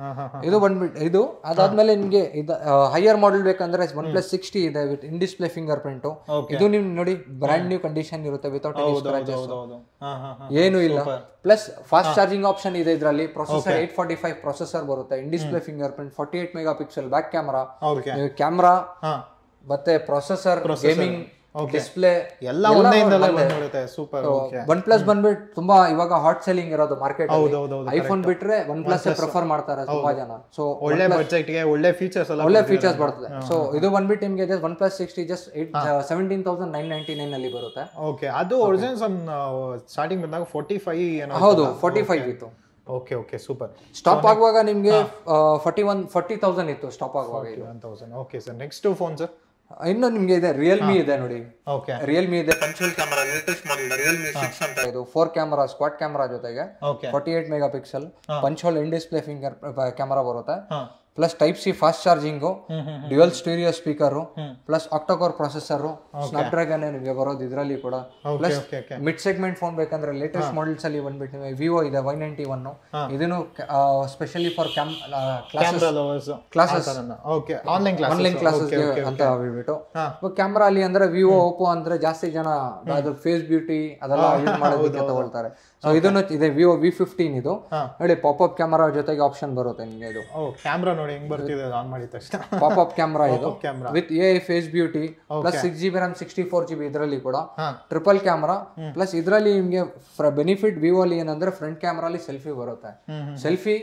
ಹಾಂ ಹಾಂ
ಇದು ಬಂದ್ಬಿಟ್ಟು ಇದು ಅದಾದ್ಮೇಲೆ ನಿಮ್ಗೆ ಇದು ಹೈಯರ್ ಮಾಡೆಲ್ ಬೇಕಂದ್ರೆ ಒನ್ ಪ್ಲಸ್ ಸಿಕ್ಸ್ಟಿ ಇದೆ with in display fingerprint
Okay.
ಇದು ನಿಮ್ ನೋಡಿ ಬ್ರ್ಯಾಂಡ್ ನ್ಯೂ ಕಂಡೀಷನ್ ಇರುತ್ತೆ ವಿತೌಟ್ ಎನಿ ಸ್ಕ್ರಾಚಸ್
ಹೌದು ಹೌದು ಹಾಂ ಹಾಂ ಹಾಂ
ಏನು ಇಲ್ಲ ಪ್ಲಸ್ ಫಾಸ್ಟ್ ಚಾರ್ಜಿಂಗ್ ಆಪ್ಷನ್ ಇದೆ ಇದರಲ್ಲಿ processor eight forty five processor ಬರುತ್ತೆ in display fingerprint forty eight mega megapixel back camera
okay
camera
ಹಾಂ
ಮತ್ತೆ ಪ್ರೊಸೆಸರ್ ಗೇಮಿಂಗ್ ಡಿಸ್ಪ್ಲೇ
ಎಲ್ಲ ಒಂದೇ ಇಂದಲೇ ಬಂದ್ಬಿಡುತ್ತೆ ಸೂಪರ್ ಓಕೆ
ಒನ್ ಪ್ಲಸ್ ಬಂದ್ಬಿಟ್ಟು ತುಂಬಾ ಇವಾಗ ಹಾಟ್ ಸೆಲ್ಲಿಂಗ್ ಇರೋದು ಮಾರ್ಕೆಟ್
ಹೌದು ಹೌದು ಹೌದು
ಐಫೋನ್ ಬಿಟ್ರೆ ಒನ್ ಪ್ಲಸ್ ಪ್ರಿಫರ್ ಮಾಡ್ತಾರೆ ತುಂಬಾ ಜನ ಸೊ
ಒಳ್ಳೆ ಬಡ್ಜೆಟ್ಗೆ ಒಳ್ಳೆ ಫೀಚರ್ಸ್ ಎಲ್ಲ
ಒಳ್ಳೆ ಫೀಚರ್ಸ್ ಬರ್ತದೆ ಸೊ ಇದು ಬಂದ್ಬಿಟ್ಟು ನಿಮಗೆ just OnePlus sixty just eight seventeen thousand nine ninety nine ಅಲ್ಲಿ ಬರುತ್ತೆ
ಓಕೆ ಅದು ಒರಿಜಿನಲ್ ಸಮ್ ಸ್ಟಾರ್ಟಿಂಗ್ ಬಂದಾಗ ಫೋರ್ಟಿ ಫೈವ್ ಏನೋ
ಹೌದು ಫಾರ್ಟಿ ಫೈವ್ ಇತ್ತು
ಓಕೆ ಓಕೆ ಸೂಪರ್
ಸ್ಟಾಪ್ ಆಗುವಾಗ ನಿಮ್ಗೆ ಫಾರ್ಟಿ ಒನ್ ಫಾರ್ಟಿ ತೌಸಂಡ್ ಇತ್ತು ಸ್ಟಾಪ್ ಆಗುವಾಗ ಇದು
one thousand okay sir next phone sir
ಇನ್ನು ನಿಮ್ಗೆ ಇದೆ ರಿಯಲ್ಮಿ ಇದೆ ನೋಡಿ
ಓಕೆ
ರಿಯಲ್ಮಿ ಇದೆ punch hole camera latest model Realme six ಅಂತ ಇದು ಫೋರ್ ಕ್ಯಾಮರಾ ಸ್ಕ್ವಾಡ್ ಕ್ಯಾಮರಾ ಜೊತೆಗೆ
okay
forty eight mega pixel punch hole in display finger camera ಬರುತ್ತೆ
ಹಾಂ
plus type C fast charging
hmm hmm
dual stereo speaker plus octa core processor Snapdragon ನಿಮಗೆ ಬರೋದು ಇದರಲ್ಲಿ ಕೂಡ
okay okay okay
mid segment phone ಬೇಕಂದ್ರೆ latest models ಅಲ್ಲಿ ಬಂದ್ಬಿಟ್ಟು ನಿಮಗೆ ವಿವೋ ಇದೆ ವೈ ನೈಂಟಿ ಒನ್ ಇದನ್ನು specially for cam classes
camera lovers
classes
okay online class
online classes ಅಂತ ಹೇಳ್ಬಿಟ್ಟು
ಹಾ.
ಕ್ಯಾಮ್ರಾ ಅಲ್ಲಿ ಅಂದ್ರೆ ವಿವೋ ಓಪೋ ಅಂದ್ರೆ ಜಾಸ್ತಿ ಜನ ಅದು ಫೇಸ್ ಬ್ಯೂಟಿ ಅದೆಲ್ಲ ಯೂಸ್ ಮಾಡೋದಕ್ಕೆ ತಗೊಳ್ತಾರೆ ಸೊ ಇದನ್ನು ಇದೆ ವಿವೋ ವಿ ಫಿಫ್ಟೀನ್ ಇದು
ಹಾ.
ನೋಡಿ ಪಾಪ್ ಕ್ಯಾಮರಾ ಜೊತೆಗೆ ಆಪ್ಷನ್ ಬರುತ್ತೆ ನಿಮಗೆ ಇದು
ಓ ಕ್ಯಾಮ್ರಾ ನೋಡಿ ಹೆಂಗ್ ಬರ್ತಿದೆ ಆನ್ ಮಾಡಿದ ತಕ್ಷಣ
ಪಾಪ್ ಅಪ್ ಕ್ಯಾಮ್ರಾ ಇದು
camera
with a face beauty plus six G B RAM sixty four G B ಇದರಲ್ಲಿ ಕೂಡ
ಹಾ
ಟ್ರಿಪಲ್ ಕ್ಯಾಮ್ರಾ ಪ್ಲಸ್ ಇದರಲ್ಲಿ ನಿಮಗೆ ಬೆನಿಫಿಟ್ ವಿವೋಲಿ ಏನಂದ್ರೆ ಫ್ರಂಟ್ ಕ್ಯಾಮ್ರಾಲಿ ಸೆಲ್ಫಿ ಬರುತ್ತೆ
ಹ್ಮ್
ಸೆಲ್ಫಿ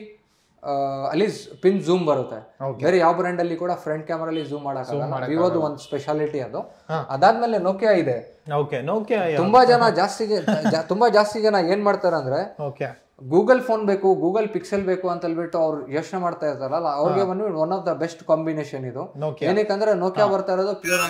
ಅಲ್ಲಿ ಪಿನ್ ಝೂಮ್ ಬರುತ್ತೆ
Okay.
ಬೇರೆ ಯಾವ ಬ್ರ್ಯಾಂಡ್ ಅಲ್ಲಿ ಕೂಡ ಫ್ರಂಟ್ ಕ್ಯಾಮ್ರಾಲಿ ಝೂಮ್ ಮಾಡಕ್ಕಾಗಲ್ಲ ವಿವೋದು ಒಂದು ಸ್ಪೆಷಾಲಿಟಿ ಅದು
ಹಾ.
ಅದಾದ್ಮೇಲೆ ನೋಕಿಯಾ ಇದೆ
ಓಕೆ ನೋಕಿಯಾ
ತುಂಬಾ ಜನ ಜಾಸ್ತಿ ಜ- ಜ- ತುಂಬಾ ಜಾಸ್ತಿ ಜನ ಏನ್ ಮಾಡ್ತಾರೆ ಅಂದ್ರೆ
ಓಕೆ
ಗೂಗಲ್ ಫೋನ್ ಬೇಕು ಗೂಗಲ್ ಪಿಕ್ಸೆಲ್ ಬೇಕು ಅಂತ ಹೇಳ್ಬಿಟ್ಟು ಅವ್ರು ಯೋಚನೆ ಮಾಡ್ತಾ ಇರ್ತಾರಲ್ಲ ಅವ್ರಿಗೆ ಬಂದ್ಬಿಟ್ಟು one of the best combination ಇದು
ನೋಕಿಯಾ
ಏನಕ್ಕಂದ್ರೆ ನೋಕಿಯಾ ಬರ್ತಾ ಇರೋದು ಪ್ಯೂರ್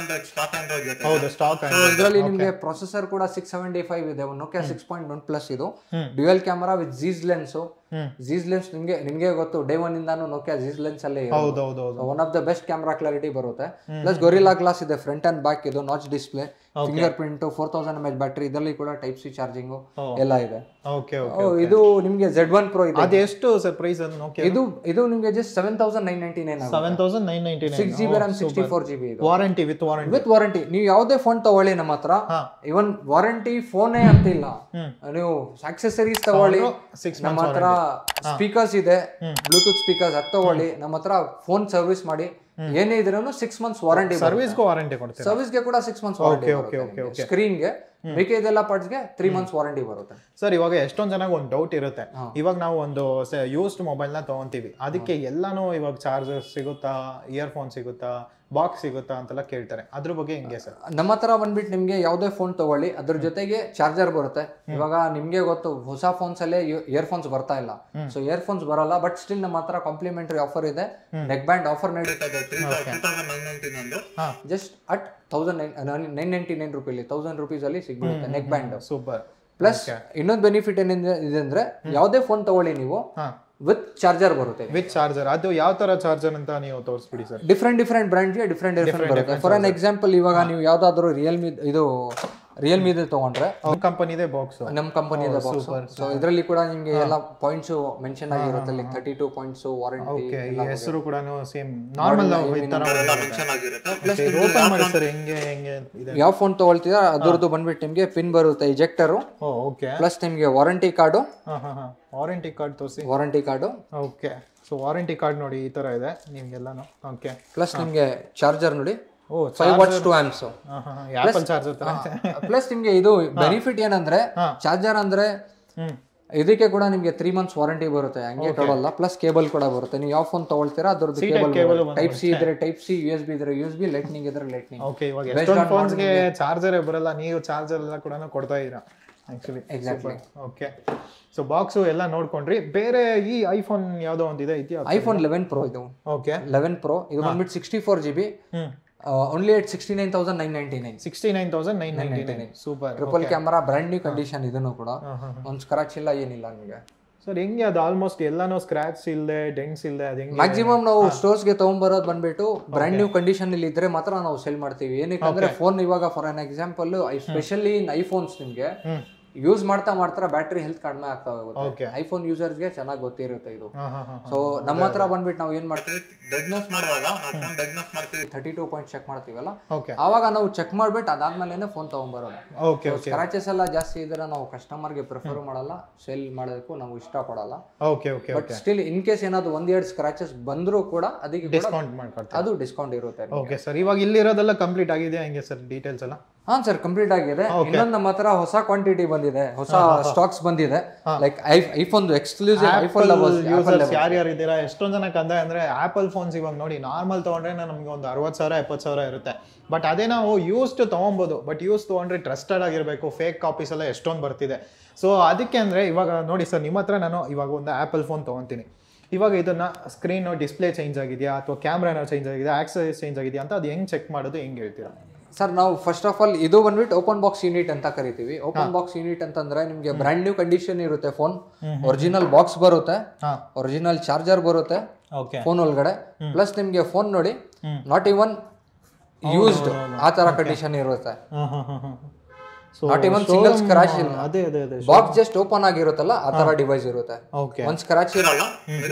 ಹೌದು ಸ್ಟಾಕ್
ಇದರಲ್ಲಿ ನಿಮಗೆ ಪ್ರೊಸೆಸರ್ ಕೂಡ ಸಿಕ್ಸ್ ಸೆವೆಂಟಿ ಫೈವ್ ಇದೆ Nokia six point one plus ಇದು dual camera with Zeiss lens
hmm
Zeiss lens ನಿಮ್ಗೆ ನಿಮ್ಗೆ ಗೊತ್ತು ಡೇ ಒನ್ ಇಂದಾನು ನೋಕಿಯಾ ಜೀಸ್ ಲೆನ್ಸ್ ಅಲ್ಲೇ
ಹೌದು ಹೌದು ಹೌದು
one of the best camera clarity ಬರುತ್ತೆ ಪ್ಲಸ್ ಗೊರಿಲ್ಲಾ ಗ್ಲಾಸ್ ಇದೆ ಫ್ರಂಟ್ ಅಂಡ್ ಬ್ಯಾಕ್ ಇದು notch display fingerprint four thousand M H battery ಇದರಲ್ಲಿ ಕೂಡ ಟೈಪ್ ಸಿ ಚಾರ್ಜಿಂಗ್ ಎಲ್ಲ ಇದೆ
ಓಕೆ ಓಕೆ
ಓ, ಇದು ನಿಮ್ಗೆ ಝೆಡ್ ಒನ್ ಪ್ರೋ ಇದೆ
ಅದು ಎಷ್ಟು ಸರ್ ಪ್ರೈಸ್ ಅದು ನೋಕಿಯಾ
ಇದು ಇದು ನಿಮ್ಗೆ just seven thousand nine ninety nine
seven thousand nine ninety
six G B RAM sixty four G B ಇದು
warranty with warranty
with warranty ನೀವು ಯಾವುದೇ ಫೋನ್ ತಗೊಳ್ಳಿ ನಮ್ಮ ಹತ್ರ
ಹಾ.
ಇವನ್ ವಾರಂಟಿ ಫೋನೇ ಅಂತಿಲ್ಲ
ಹ್ಮ್.
ನೀವು ಆಕ್ಸೆಸರೀಸ್ ತಗೊಳ್ಳಿ
ಸಿಕ್ಸ್
ನಮ್ಮ ಹತ್ರ ಸ್ಪೀಕರ್ಸ್ ಇದೆ ಬ್ಲೂಟೂತ್ ಸ್ಪೀಕರ್ಸ್ ಅದು ತಗೊಳ್ಳಿ ನಮ್ಮ ಹತ್ರ ಫೋನ್ ಸರ್ವಿಸ್ ಮಾಡಿ ಏನೇ ಇದ್ರೂ ಸಿಕ್ಸ್ ಮಂತ್ಸ್ ವಾರಂಟಿ
ಸರ್ವಿಸ್ಗೂ ವಾರಂಟಿ ಕೊಡ್ತೀರಾ
ಸರ್ವಿಸ್ಗೆ ಕೂಡ six months
Okay, okay, okay,
warranty ಸ್ಕ್ರೀನ್ಗೆ ಮಿಕ್ಕಿದೆಲ್ಲ ಪಾರ್ಟ್ಸ್ಗೆ ತ್ರೀ ಮಂತ್ಸ್ ವಾರಂಟಿ ಬರುತ್ತೆ
ಸರ್ ಇವಾಗ ಎಷ್ಟೊಂದ್ ಜನಕ್ಕೆ ಒಂದು ಡೌಟ್ ಇರುತ್ತೆ ಇವಾಗ ನಾವು ಒಂದು ಯೂಸ್ಡ್ ಮೊಬೈಲ್ನ ತಗೊಂತೀವಿ ಅದಕ್ಕೆ ಎಲ್ಲಾನು ಇವಾಗ ಚಾರ್ಜರ್ ಸಿಗುತ್ತಾ ಇಯರ್ಫೋನ್ ಸಿಗುತ್ತಾ ಬಾಕ್ಸ್ ಸಿಗುತ್ತಾ ಅಂತೆಲ್ಲ ಕೇಳ್ತಾರೆ ಅದ್ರ ಬಗ್ಗೆ ಹೆಂಗೆ ಸರ್
ನಮ್ಮ ಹತ್ರ ಬಂದ್ಬಿಟ್ಟು ನಿಮ್ಗೆ ಯಾವುದೇ ಫೋನ್ ತಗೊಳ್ಳಿ ಅದ್ರ ಜೊತೆಗೆ ಚಾರ್ಜರ್ ಬರುತ್ತೆ ಇವಾಗ ನಿಮ್ಗೆ ಗೊತ್ತು ಹೊಸ ಫೋನ್ಸ್ ಅಲ್ಲೇ ಇಯರ್ಫೋನ್ಸ್ ಬರ್ತಾ ಇಲ್ಲ ಸೊ ಇಯರ್ಫೋನ್ಸ್ ಬರಲ್ಲ ಬಟ್ ಸ್ಟಿಲ್ ನಮ್ಮ ಹತ್ರ ಕಾಂಪ್ಲಿಮೆಂಟರಿ ಆಫರ್ ಇದೆ ನೆಕ್ ಬ್ಯಾಂಡ್ ಆಫರ್ ನಡೀತಾ ಇದೆ
ಹಾ
just at thousand nine nine ninety nine ರುಪೀಲಿ ತೌಸಂಡ್ ರುಪೀಸ್ ಅಲ್ಲಿ ಸಿಗ್ಬಿಡುತ್ತೆ ನೆಕ್ ಬ್ಯಾಂಡ್
ಸೂಪರ್
ಪ್ಲಸ್ ಇನ್ನೊಂದು ಬೆನಿಫಿಟ್ ಏನಿದೆ ಇದೆ ಅಂದ್ರೆ ಯಾವುದೇ ಫೋನ್ ತಗೊಳ್ಳಿ ನೀವು
ಹಾ
ವಿತ್ ಚಾರ್ಜರ್ ಬರುತ್ತೆ
ವಿತ್ ಚಾರ್ಜರ್ ಅದು ಯಾವ ತರ ಚಾರ್ಜರ್ ಅಂತ ನೀವು ತೋರಿಸ್ಬಿಡಿ ಸರ್
ಡಿಫ್ರೆಂಟ್ ಡಿಫ್ರೆಂಟ್ ಬ್ರ್ಯಾಂಡ್ಗೆ ಡಿಫ್ರೆಂಟ್ ಡಿಫ್ರೆಂಟ್ ಬರುತ್ತೆ ಫಾರ್ ಅನ್ ಎಕ್ಸಾಂಪಲ್ ಇವಾಗ ನೀವು ಯಾವ್ದಾದ್ರು ರಿಯಲ್ಮಿ ಇದು ರಿಯಲ್ಮಿ ತಗೊಂಡ್ರೆ
ಕಂಪನಿದೆ ಬಾಕ್ಸ್
ನಮ್ಮ ಕಂಪನಿ ಇದೆ ಬಾಕ್ಸ್ ಸೊ ಇದರಲ್ಲಿ ಕೂಡ ನಿಮ್ಗೆ ಎಲ್ಲ ಪಾಯಿಂಟ್ಸ್ ಮೆನ್ಷನ್ ಆಗಿರುತ್ತೆ like thirty two points warranty
okay ಈ ಹೆಸರು ಕೂಡ ಸೇಮ್ ನಾರ್ಮಲ್ ಈ ತರ ಓಪನ್ ಮಾಡಿ ಸರ್ ಹೆಂಗೆ ಹೆಂಗೆ ಇದೆ
ಯಾವ ಫೋನ್ ತಗೊಳ್ತೀರಾ ಅದ್ರದ್ದು ಬಂದ್ಬಿಟ್ಟು ನಿಮ್ಗೆ ಪಿನ್ ಬರುತ್ತೆ ಇಜೆಕ್ಟರ್
ಓ ಓಕೆ
ಪ್ಲಸ್ ನಿಮ್ಗೆ ವಾರಂಟಿ ಕಾರ್ಡು
ಹಾ ಹಾ ಹಾ ವಾರಂಟಿ ಕಾರ್ಡ್ ತೋರಿಸಿ
warranty card
okay so warranty card ನೋಡಿ ಈ ತರ ಇದೆ ನಿಮ್ಗೆಲ್ಲಾನು ಓಕೆ
ಪ್ಲಸ್ ನಿಮ್ಗೆ ಚಾರ್ಜರ್ ನೋಡಿ
oh
five watts two amps
ಹಾ ಹಾ ಆಪಲ್ ಚಾರ್ಜರ್ ತರ
ಪ್ಲಸ್ ನಿಮ್ಗೆ ಇದು ಬೆನಿಫಿಟ್ ಏನಂದ್ರೆ ಚಾರ್ಜರ್ ಅಂದ್ರೆ
ಹ್ಮ್
ಇದಕ್ಕೆ ಕೂಡ ನಿಮ್ಗೆ ತ್ರೀ ಮಂತ್ಸ್ ವಾರಂಟಿ ಬರುತ್ತೆ ಹಂಗೆ ಕೊಡಲ್ಲ ಪ್ಲಸ್ ಕೇಬಲ್ ಕೂಡ ಬರುತ್ತೆ ನೀವು ಯಾವ ಫೋನ್ ತಗೊಳ್ತೀರಾ ಅದ್ರದ್ದು ಕೇಬಲ್ ಟೈಪ್ ಸಿ ಇದ್ರೆ type C U S B ಇದ್ರೆ ಯು ಎಸ್ ಬಿ ಲೈಟ್ನಿಂಗ್ ಇದ್ರೆ ಲೈಟ್ನಿಂಗ್
ಓಕೆ ಇವಾಗ ಎಷ್ಟೊಂದು ಫೋನ್ಸ್ಗೆ ಚಾರ್ಜರ್ ಬರಲ್ಲ ನೀವು ಚಾರ್ಜರ್ ಎಲ್ಲ ಕೂಡ ಕೊಡ್ತಾ ಇದ್ದೀರಾ actually
exactly
okay so box ಎಲ್ಲ ನೋಡ್ಕೊಂಡ್ರಿ ಬೇರೆ ಈ ಐಫೋನ್ ಯಾವುದೋ ಒಂದಿದೆ ಇದೆಯಾ
ಐಫೋನ್ ಲೆವೆನ್ ಪ್ರೋ ಇದು
ಓಕೆ
ಲೆವೆನ್ ಪ್ರೋ ಇದು ಬಂದ್ಬಿಟ್ಟು sixty four G B
hmm
only at sixty nine thousand nine ninety nine
sixty nine thousand nine ninety nine super
triple camera brand new condition ಇದನ್ನು ಕೂಡ ಒಂದು scratch ಇಲ್ಲ ಏನಿಲ್ಲ ನಿಮಗೆ
sir ಹೆಂಗೆ ಅದು ಆಲ್ಮೋಸ್ಟ್ ಎಲ್ಲಾನು ಸ್ಕ್ರಾಚ್ ಇಲ್ಲದೆ ಡೆಂಟ್ಸ್ ಇಲ್ಲದೆ ಅದು ಹೆಂಗೆ
ಮ್ಯಾಕ್ಸಿಮಮ್ ನಾವು ಸ್ಟೋರ್ಸ್ಗೆ ತಗೊಂಬರೋದು ಬಂದ್ಬಿಟ್ಟು ಬ್ರ್ಯಾಂಡ್ ನ್ಯೂ ಕಂಡೀಷನ್ ಇಲ್ಲಿ ಇದ್ರೆ ಮಾತ್ರ ನಾವು ಸೆಲ್ ಮಾಡ್ತೀವಿ ಏನಕ್ಕೆ ಫೋನ್ ಇವಾಗ for an example specially in iPhones ನಿಮಗೆ
ಹ್ಮ್
ಯೂಸ್ ಮಾಡ್ತಾ ಮಾಡ್ತಾ ಬ್ಯಾಟ್ರಿ ಹೆಲ್ತ್ ಕಡಿಮೆ ಆಗ್ತಾ ಹೋಗುತ್ತೆ
ಓಕೆ
ಐಫೋನ್ ಯೂಸರ್ಸ್ಗೆ ಚೆನ್ನಾಗಿ ಗೊತ್ತಿರುತ್ತೆ ಇದು
ಹಾಂ ಹಾಂ ಹಾಂ
ಸೊ ನಮ್ಮ ಹತ್ರ ಬಂದ್ಬಿಟ್ಟು ನಾವು ಏನ್ ಮಾಡ್ತೀವಿ ಡಗ್ನಸ್ ಮಾಡುವಾಗ ಡಗ್ನಸ್ ಮಾಡ್ತೀವಿ ಥರ್ಟಿ ಟೂ ಪಾಯಿಂಟ್ ಚೆಕ್ ಮಾಡ್ತೀವಲ್ಲ
ಓಕೆ
ಆವಾಗ ನಾವು ಚೆಕ್ ಮಾಡ್ಬಿಟ್ಟು ಅದಾದ್ಮೇಲೆ ಫೋನ್ ತಗೊಂಡ್ಬರೋದು
ಓಕೆ ಓಕೆ
ಸ್ಕ್ರಾಚಸ್ ಎಲ್ಲ ಜಾಸ್ತಿ ಇದ್ರೆ ನಾವು ಕಸ್ಟಮರ್ಗೆ ಪ್ರಿಫರ್ ಮಾಡಲ್ಲ ಸೇಲ್ ಮಾಡೋದಕ್ಕೂ ನಾವು ಇಷ್ಟಪಡಲ್ಲ
okay okay
but still in case ಏನಾದ್ರು ಒಂದೆರಡು ಸ್ಕ್ರಾಚಸ್ ಬಂದರೂ ಕೂಡ ಅದಕ್ಕೆ ಕೂಡ
ಡಿಸ್ಕೌಂಟ್ ಮಾಡ್ಕೊಡ್ತಾರೆ
ಅದು ಡಿಸ್ಕೌಂಟ್ ಇರುತ್ತೆ
ಓಕೆ ಸರ್ ಇವಾಗ ಇಲ್ಲಿರೋದೆಲ್ಲ ಕಂಪ್ಲೀಟ್ ಆಗಿದೆಯಾ ಹೆಂಗೆ ಸರ್ ಡೀಟೇಲ್ಸ್ ಎಲ್ಲ
ಹಾ ಸರ್ ಕಂಪ್ಲೀಟ್ ಆಗಿದೆ ಇನ್ನೊಂದು ನಮ್ಮ ಹತ್ರ ಹೊಸ ಕ್ವಾಂಟಿಟಿ ಬಂದಿದೆ ಹೊಸ ಸ್ಟಾಕ್ಸ್ ಬಂದಿದೆ like iPhone exclusive iPhone
users ಯಾರ್ಯಾರು ಇದ್ದೀರಾ ಎಷ್ಟೊಂದು ಜನ ಕಂದ ಅಂದ್ರೆ ಆಪಲ್ ಫೋನ್ಸ್ ಇವಾಗ ನೋಡಿ ನಾರ್ಮಲ್ ತೊಗೊಂಡ್ರೆ ನಮಗೆ ಒಂದು ಅರವತ್ತು ಸಾವಿರ ಎಪ್ಪತ್ತು ಸಾವಿರ ಇರುತ್ತೆ ಬಟ್ ಅದೇ ನಾವು ಯೂಸ್ಡ್ ತೊಗೊಬೋದು ಬಟ್ ಯೂಸ್ ತೊಗೊಂಡ್ರೆ ಟ್ರಸ್ಟೆಡ್ ಆಗಿರಬೇಕು ಫೇಕ್ ಕಾಪೀಸ್ ಎಲ್ಲ ಎಷ್ಟೊಂದು ಬರ್ತಿದೆ ಸೊ ಅದಕ್ಕೆ ಅಂದರೆ ಇವಾಗ ನೋಡಿ ಸರ್ ನಿಮ್ಮ ಹತ್ರ ನಾನು ಇವಾಗ ಒಂದು ಆ್ಯಪಲ್ ಫೋನ್ ತೊಗೊತೀನಿ ಇವಾಗ ಇದನ್ನ ಸ್ಕ್ರೀನು ಡಿಸ್ಪ್ಲೇ ಚೇಂಜ್ ಆಗಿದೆಯಾ ಅಥವಾ ಕ್ಯಾಮ್ರಾನ ಚೇಂಜ್ ಆಗಿದೆಯಾ ಆಕ್ಸಸ್ ಚೇಂಜ್ ಆಗಿದೆಯಾ ಅಂತ ಅದು ಹೆಂಗೆ ಚೆಕ್ ಮಾಡೋದು ಹೆಂಗೆ ಹೇಳ್ತೀರಾ
ಸರ್ ನಾವು ಫಸ್ಟ್ ಆಫ್ ಆಲ್ ಇದು ಬಂದ್ಬಿಟ್ಟು ಓಪನ್ ಬಾಕ್ಸ್ ಯೂನಿಟ್ ಅಂತ ಕರಿತೀವಿ ಓಪನ್ ಬಾಕ್ಸ್ ಯೂನಿಟ್ ಅಂತಂದ್ರೆ ನಿಮಗೆ ಬ್ರ್ಯಾಂಡ್ ನ್ಯೂ ಕಂಡೀಷನ್ ಇರುತ್ತೆ ಫೋನ್ ಒರಿಜಿನಲ್ ಬಾಕ್ಸ್ ಬರುತ್ತೆ
ಹಾಂ
ಒರಿಜಿನಲ್ ಚಾರ್ಜರ್ ಬರುತ್ತೆ
ಓಕೆ
ಫೋನ್ ಒಳಗಡೆ ಪ್ಲಸ್ ನಿಮಗೆ ಫೋನ್ ನೋಡಿ ನಾಟ್ ಇವನ್ ಯೂಸ್ಡ್ ಆ ತರ ಕಂಡೀಷನ್ ಇರುತ್ತೆ
ಹಾಂ ಹಾಂ ಹಾಂ ಹಾಂ so
not even single scratch ಇಲ್ಲ
ಅದೇ ಅದೇ ಅದೇ
ಬಾಕ್ಸ್ ಜಸ್ಟ್ ಓಪನ್ ಆಗಿರುತ್ತಲ್ಲ ಆ ತರ ಡಿವೈಸ್ ಇರುತ್ತೆ
ಓಕೆ
ಒಂದ್ ಸ್ಕ್ರಾಚ್ ಇರಲ್ಲ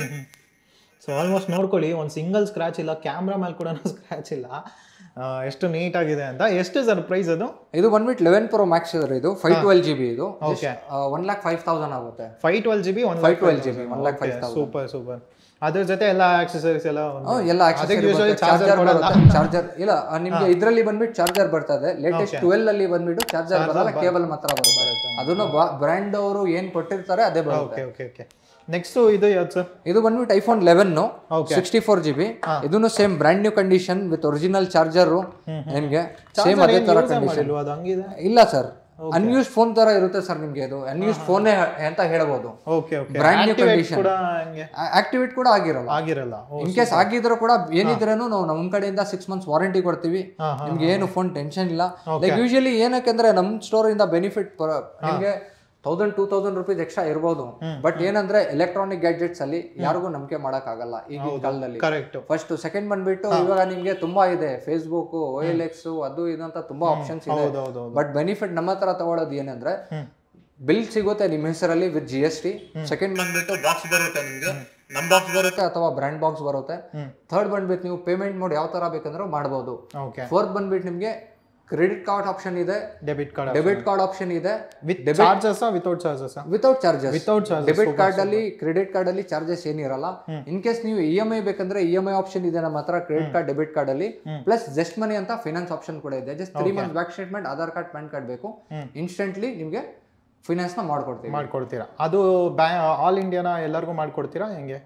ಸೊ ಆಲ್ಮೋಸ್ಟ್ ನೋಡ್ಕೊಳ್ಳಿ ಒಂದು ಸಿಂಗಲ್ ಸ್ಕ್ರಾಚ್ ಇಲ್ಲ ಕ್ಯಾಮ್ರಾ ಮೇಲೆ ಕೂಡ ಸ್ಕ್ರಾಚ್ ಇಲ್ಲ ಆ, ಎಷ್ಟು ನೀಟಾಗಿದೆ ಅಂತ ಎಷ್ಟು ಸರ್ ಪ್ರೈಸ್ ಅದು
ಇದು ಬಂದ್ಬಿಟ್ಟು ಲೆವೆನ್ ಪ್ರೋ ಮ್ಯಾಕ್ಸ್ ಇದ್ರೆ ಇದು ಫೈವ್ ಟ್ವೆಲ್ ಜಿ ಬಿ ಇದು
okay
one lakh five thousand ಆಗುತ್ತೆ
five twelve G B one
five twelve G B one lakh five
super super ಅದ್ರ ಜೊತೆ ಎಲ್ಲ ಆಕ್ಸೆಸರೀಸ್ ಎಲ್ಲ ಒಂದು-
ಎಲ್ಲ
ಅದಕ್ಕೆ usually charger
ಚಾರ್ಜರ್
ಕೊಡಲ್ಲ.
ಚಾರ್ಜರ್ ಇಲ್ಲ ಆ, ನಿಮ್ಗೆ ಇದ್ರಲ್ಲಿ ಬಂದ್ಬಿಟ್ಟು ಚಾರ್ಜರ್ ಬರ್ತದೆ ಲೇಟೆಸ್ಟ್ ಟ್ವೆಲ್ ಅಲ್ಲಿ ಬಂದ್ಬಿಟ್ಟು ಚಾರ್ಜರ್ ಬರಲ್ಲ ಕೇಬಲ್ ಮಾತ್ರ ಬರುತ್ತೆ ಅದನ್ನು ಬ್ರ್ಯಾಂಡ್ ಅವರು ಏನ್ ಕೊಟ್ಟಿರ್ತಾರೆ ಅದೇ ಬರುತ್ತೆ
ಓಕೆ ಓಕೆ ಓಕೆ ನೆಕ್ಸ್ಟ್ ಇದು ಯಾವ್ದು ಸರ್
ಇದು ಬಂದ್ಬಿಟ್ಟು iPhone eleven
Okay.
Sixty four G B ಇದನ್ನು same brand new condition with original charger ನಿಮ್ಗೆ ಸೇಮ್ ಅದೇ ತರ ಕಂಡೀಷನ್
ಮಾಡಿಲ್ವಾ ಅದು ಹಂಗಿದೆ
ಇಲ್ಲ ಸರ್ ಅನ್ಯೂಸ್ಡ್ ಫೋನ್ ತರ ಇರುತ್ತೆ ಸರ್ ನಿಮ್ಗೆ ಇದು ಅನ್ಯೂಸ್ಡ್ ಫೋನೇ ಅಂತ ಹೇಳ್ಬೋದು
okay okay
Brand new condition.
ಕೂಡ ಹಂಗೆ
ಆಕ್ಟಿವೇಟ್ ಕೂಡ ಆಗಿರಲ್ಲ
ಆಗಿರಲ್ಲ ಓ,
ಇನ್ ಕೇಸ್ ಆಗಿದ್ರು ಕೂಡ ಏನಿದ್ರೇನು ನಾವು ನಮ್ಮ ಕಡೆಯಿಂದ ಸಿಕ್ಸ್ ಮಂತ್ಸ್ ವಾರಂಟಿ ಕೊಡ್ತೀವಿ
ಹಾ,
ನಿಮ್ಗೆ ಏನು ಫೋನ್ ಟೆನ್ಷನ್ ಇಲ್ಲ ಲೈಕ್ ಯೂಶಲಿ ಏನಕ್ಕಂದ್ರೆ ನಮ್ಮ ಸ್ಟೋರ್ ಇಂದ ಬೆನಿಫಿಟ್ ನಿಮ್ಗೆ thousand two thousand rupees extra ಇರ್ಬೋದು ಬಟ್ ಏನಂದ್ರೆ ಎಲೆಕ್ಟ್ರಾನಿಕ್ ಗ್ಯಾಡ್ಜೆಟ್ಸ್ ಅಲ್ಲಿ ಯಾರಿಗೂ ನಂಬಿಕೆ ಮಾಡಕ್ ಆಗಲ್ಲ ಈಗಿನ ಕಾಲದಲ್ಲಿ
ಕರೆಕ್ಟ್
ಫಸ್ಟ್ ಸೆಕೆಂಡ್ ಬಂದ್ಬಿಟ್ಟು ಇವಾಗ ನಿಮ್ಗೆ ತುಂಬಾ ಇದೆ ಫೇಸ್ಬುಕ್ ಓ ಎಲ್ ಎಕ್ಸ್ ಅದು ಇದು ಅಂತ ತುಂಬಾ ಆಪ್ಷನ್ಸ್ ಇದೆ
ಹೌದು ಹೌದು ಹೌದು
ಬಟ್ ಬೆನಿಫಿಟ್ ನಮ್ಮ ಹತ್ರ ತಗೊಳ್ಳೋದು ಏನಂದ್ರೆ ಬಿಲ್ ಸಿಗುತ್ತೆ ನಿಮ್ಮ ಹೆಸರಲ್ಲಿ with G S T second ಬಂದ್ಬಿಟ್ಟು ಬಾಕ್ಸ್ ಬರುತ್ತೆ ನಿಮ್ಗೆ ನಮ್ ಬಾಕ್ಸ್ ಬರುತ್ತೆ ಅಥವಾ ಬ್ರ್ಯಾಂಡ್ ಬಾಕ್ಸ್ ಬರುತ್ತೆ ಥರ್ಡ್ ಬಂದ್ಬಿಟ್ಟು ನೀವು ಪೇಮೆಂಟ್ ಮೋಡ್ ಯಾವ ತರ ಬೇಕಂದ್ರೆ ಮಾಡ್ಬೋದು
ಓಕೆ
ಫೋರ್ತ್ ಬಂದ್ಬಿಟ್ಟು ನಿಮ್ಗೆ ಕ್ರೆಡಿಟ್ ಕಾರ್ಡ್ ಆಪ್ಷನ್ ಇದೆ
debit card
debit card option ಇದೆ
with charges without charges
without charges
without charges
debit card ಅಲ್ಲಿ ಕ್ರೆಡಿಟ್ ಕಾರ್ಡ್ ಅಲ್ಲಿ ಚಾರ್ಜಸ್ ಏನಿರಲ್ಲ ಇನ್ ಕೇಸ್ ನೀವು ಇ ಎಂ ಐ ಬೇಕಂದ್ರೆ ಇ ಎಂ ಐ ಆಪ್ಷನ್ ಇದೆ ನಮ್ಮ ಹತ್ರ ಕ್ರೆಡಿಟ್ ಕಾರ್ಡ್ ಡೆಬಿಟ್ ಕಾರ್ಡ್ ಅಲ್ಲಿ ಪ್ಲಸ್ ಜಸ್ಟ್ ಮನಿ ಅಂತ ಫೈನಾನ್ಸ್ ಆಪ್ಷನ್ ಕೂಡ ಇದೆ just three months back statement Aadhaar card PAN card ಬೇಕು ಇನ್ಸ್ಟೆಂಟ್ಲಿ ನಿಮ್ಗೆ ಫೈನಾನ್ಸ್ ನ ಮಾಡ್ಕೊಡ್ತೀವಿ
ಮಾಡ್ಕೊಡ್ತೀರಾ ಅದು ಬ್ಯಾ ಆಲ್ ಇಂಡಿಯಾನ ಎಲ್ಲರಿಗೂ ಮಾಡ್ಕೊಡ್ತೀರಾ ಹೆಂಗೆ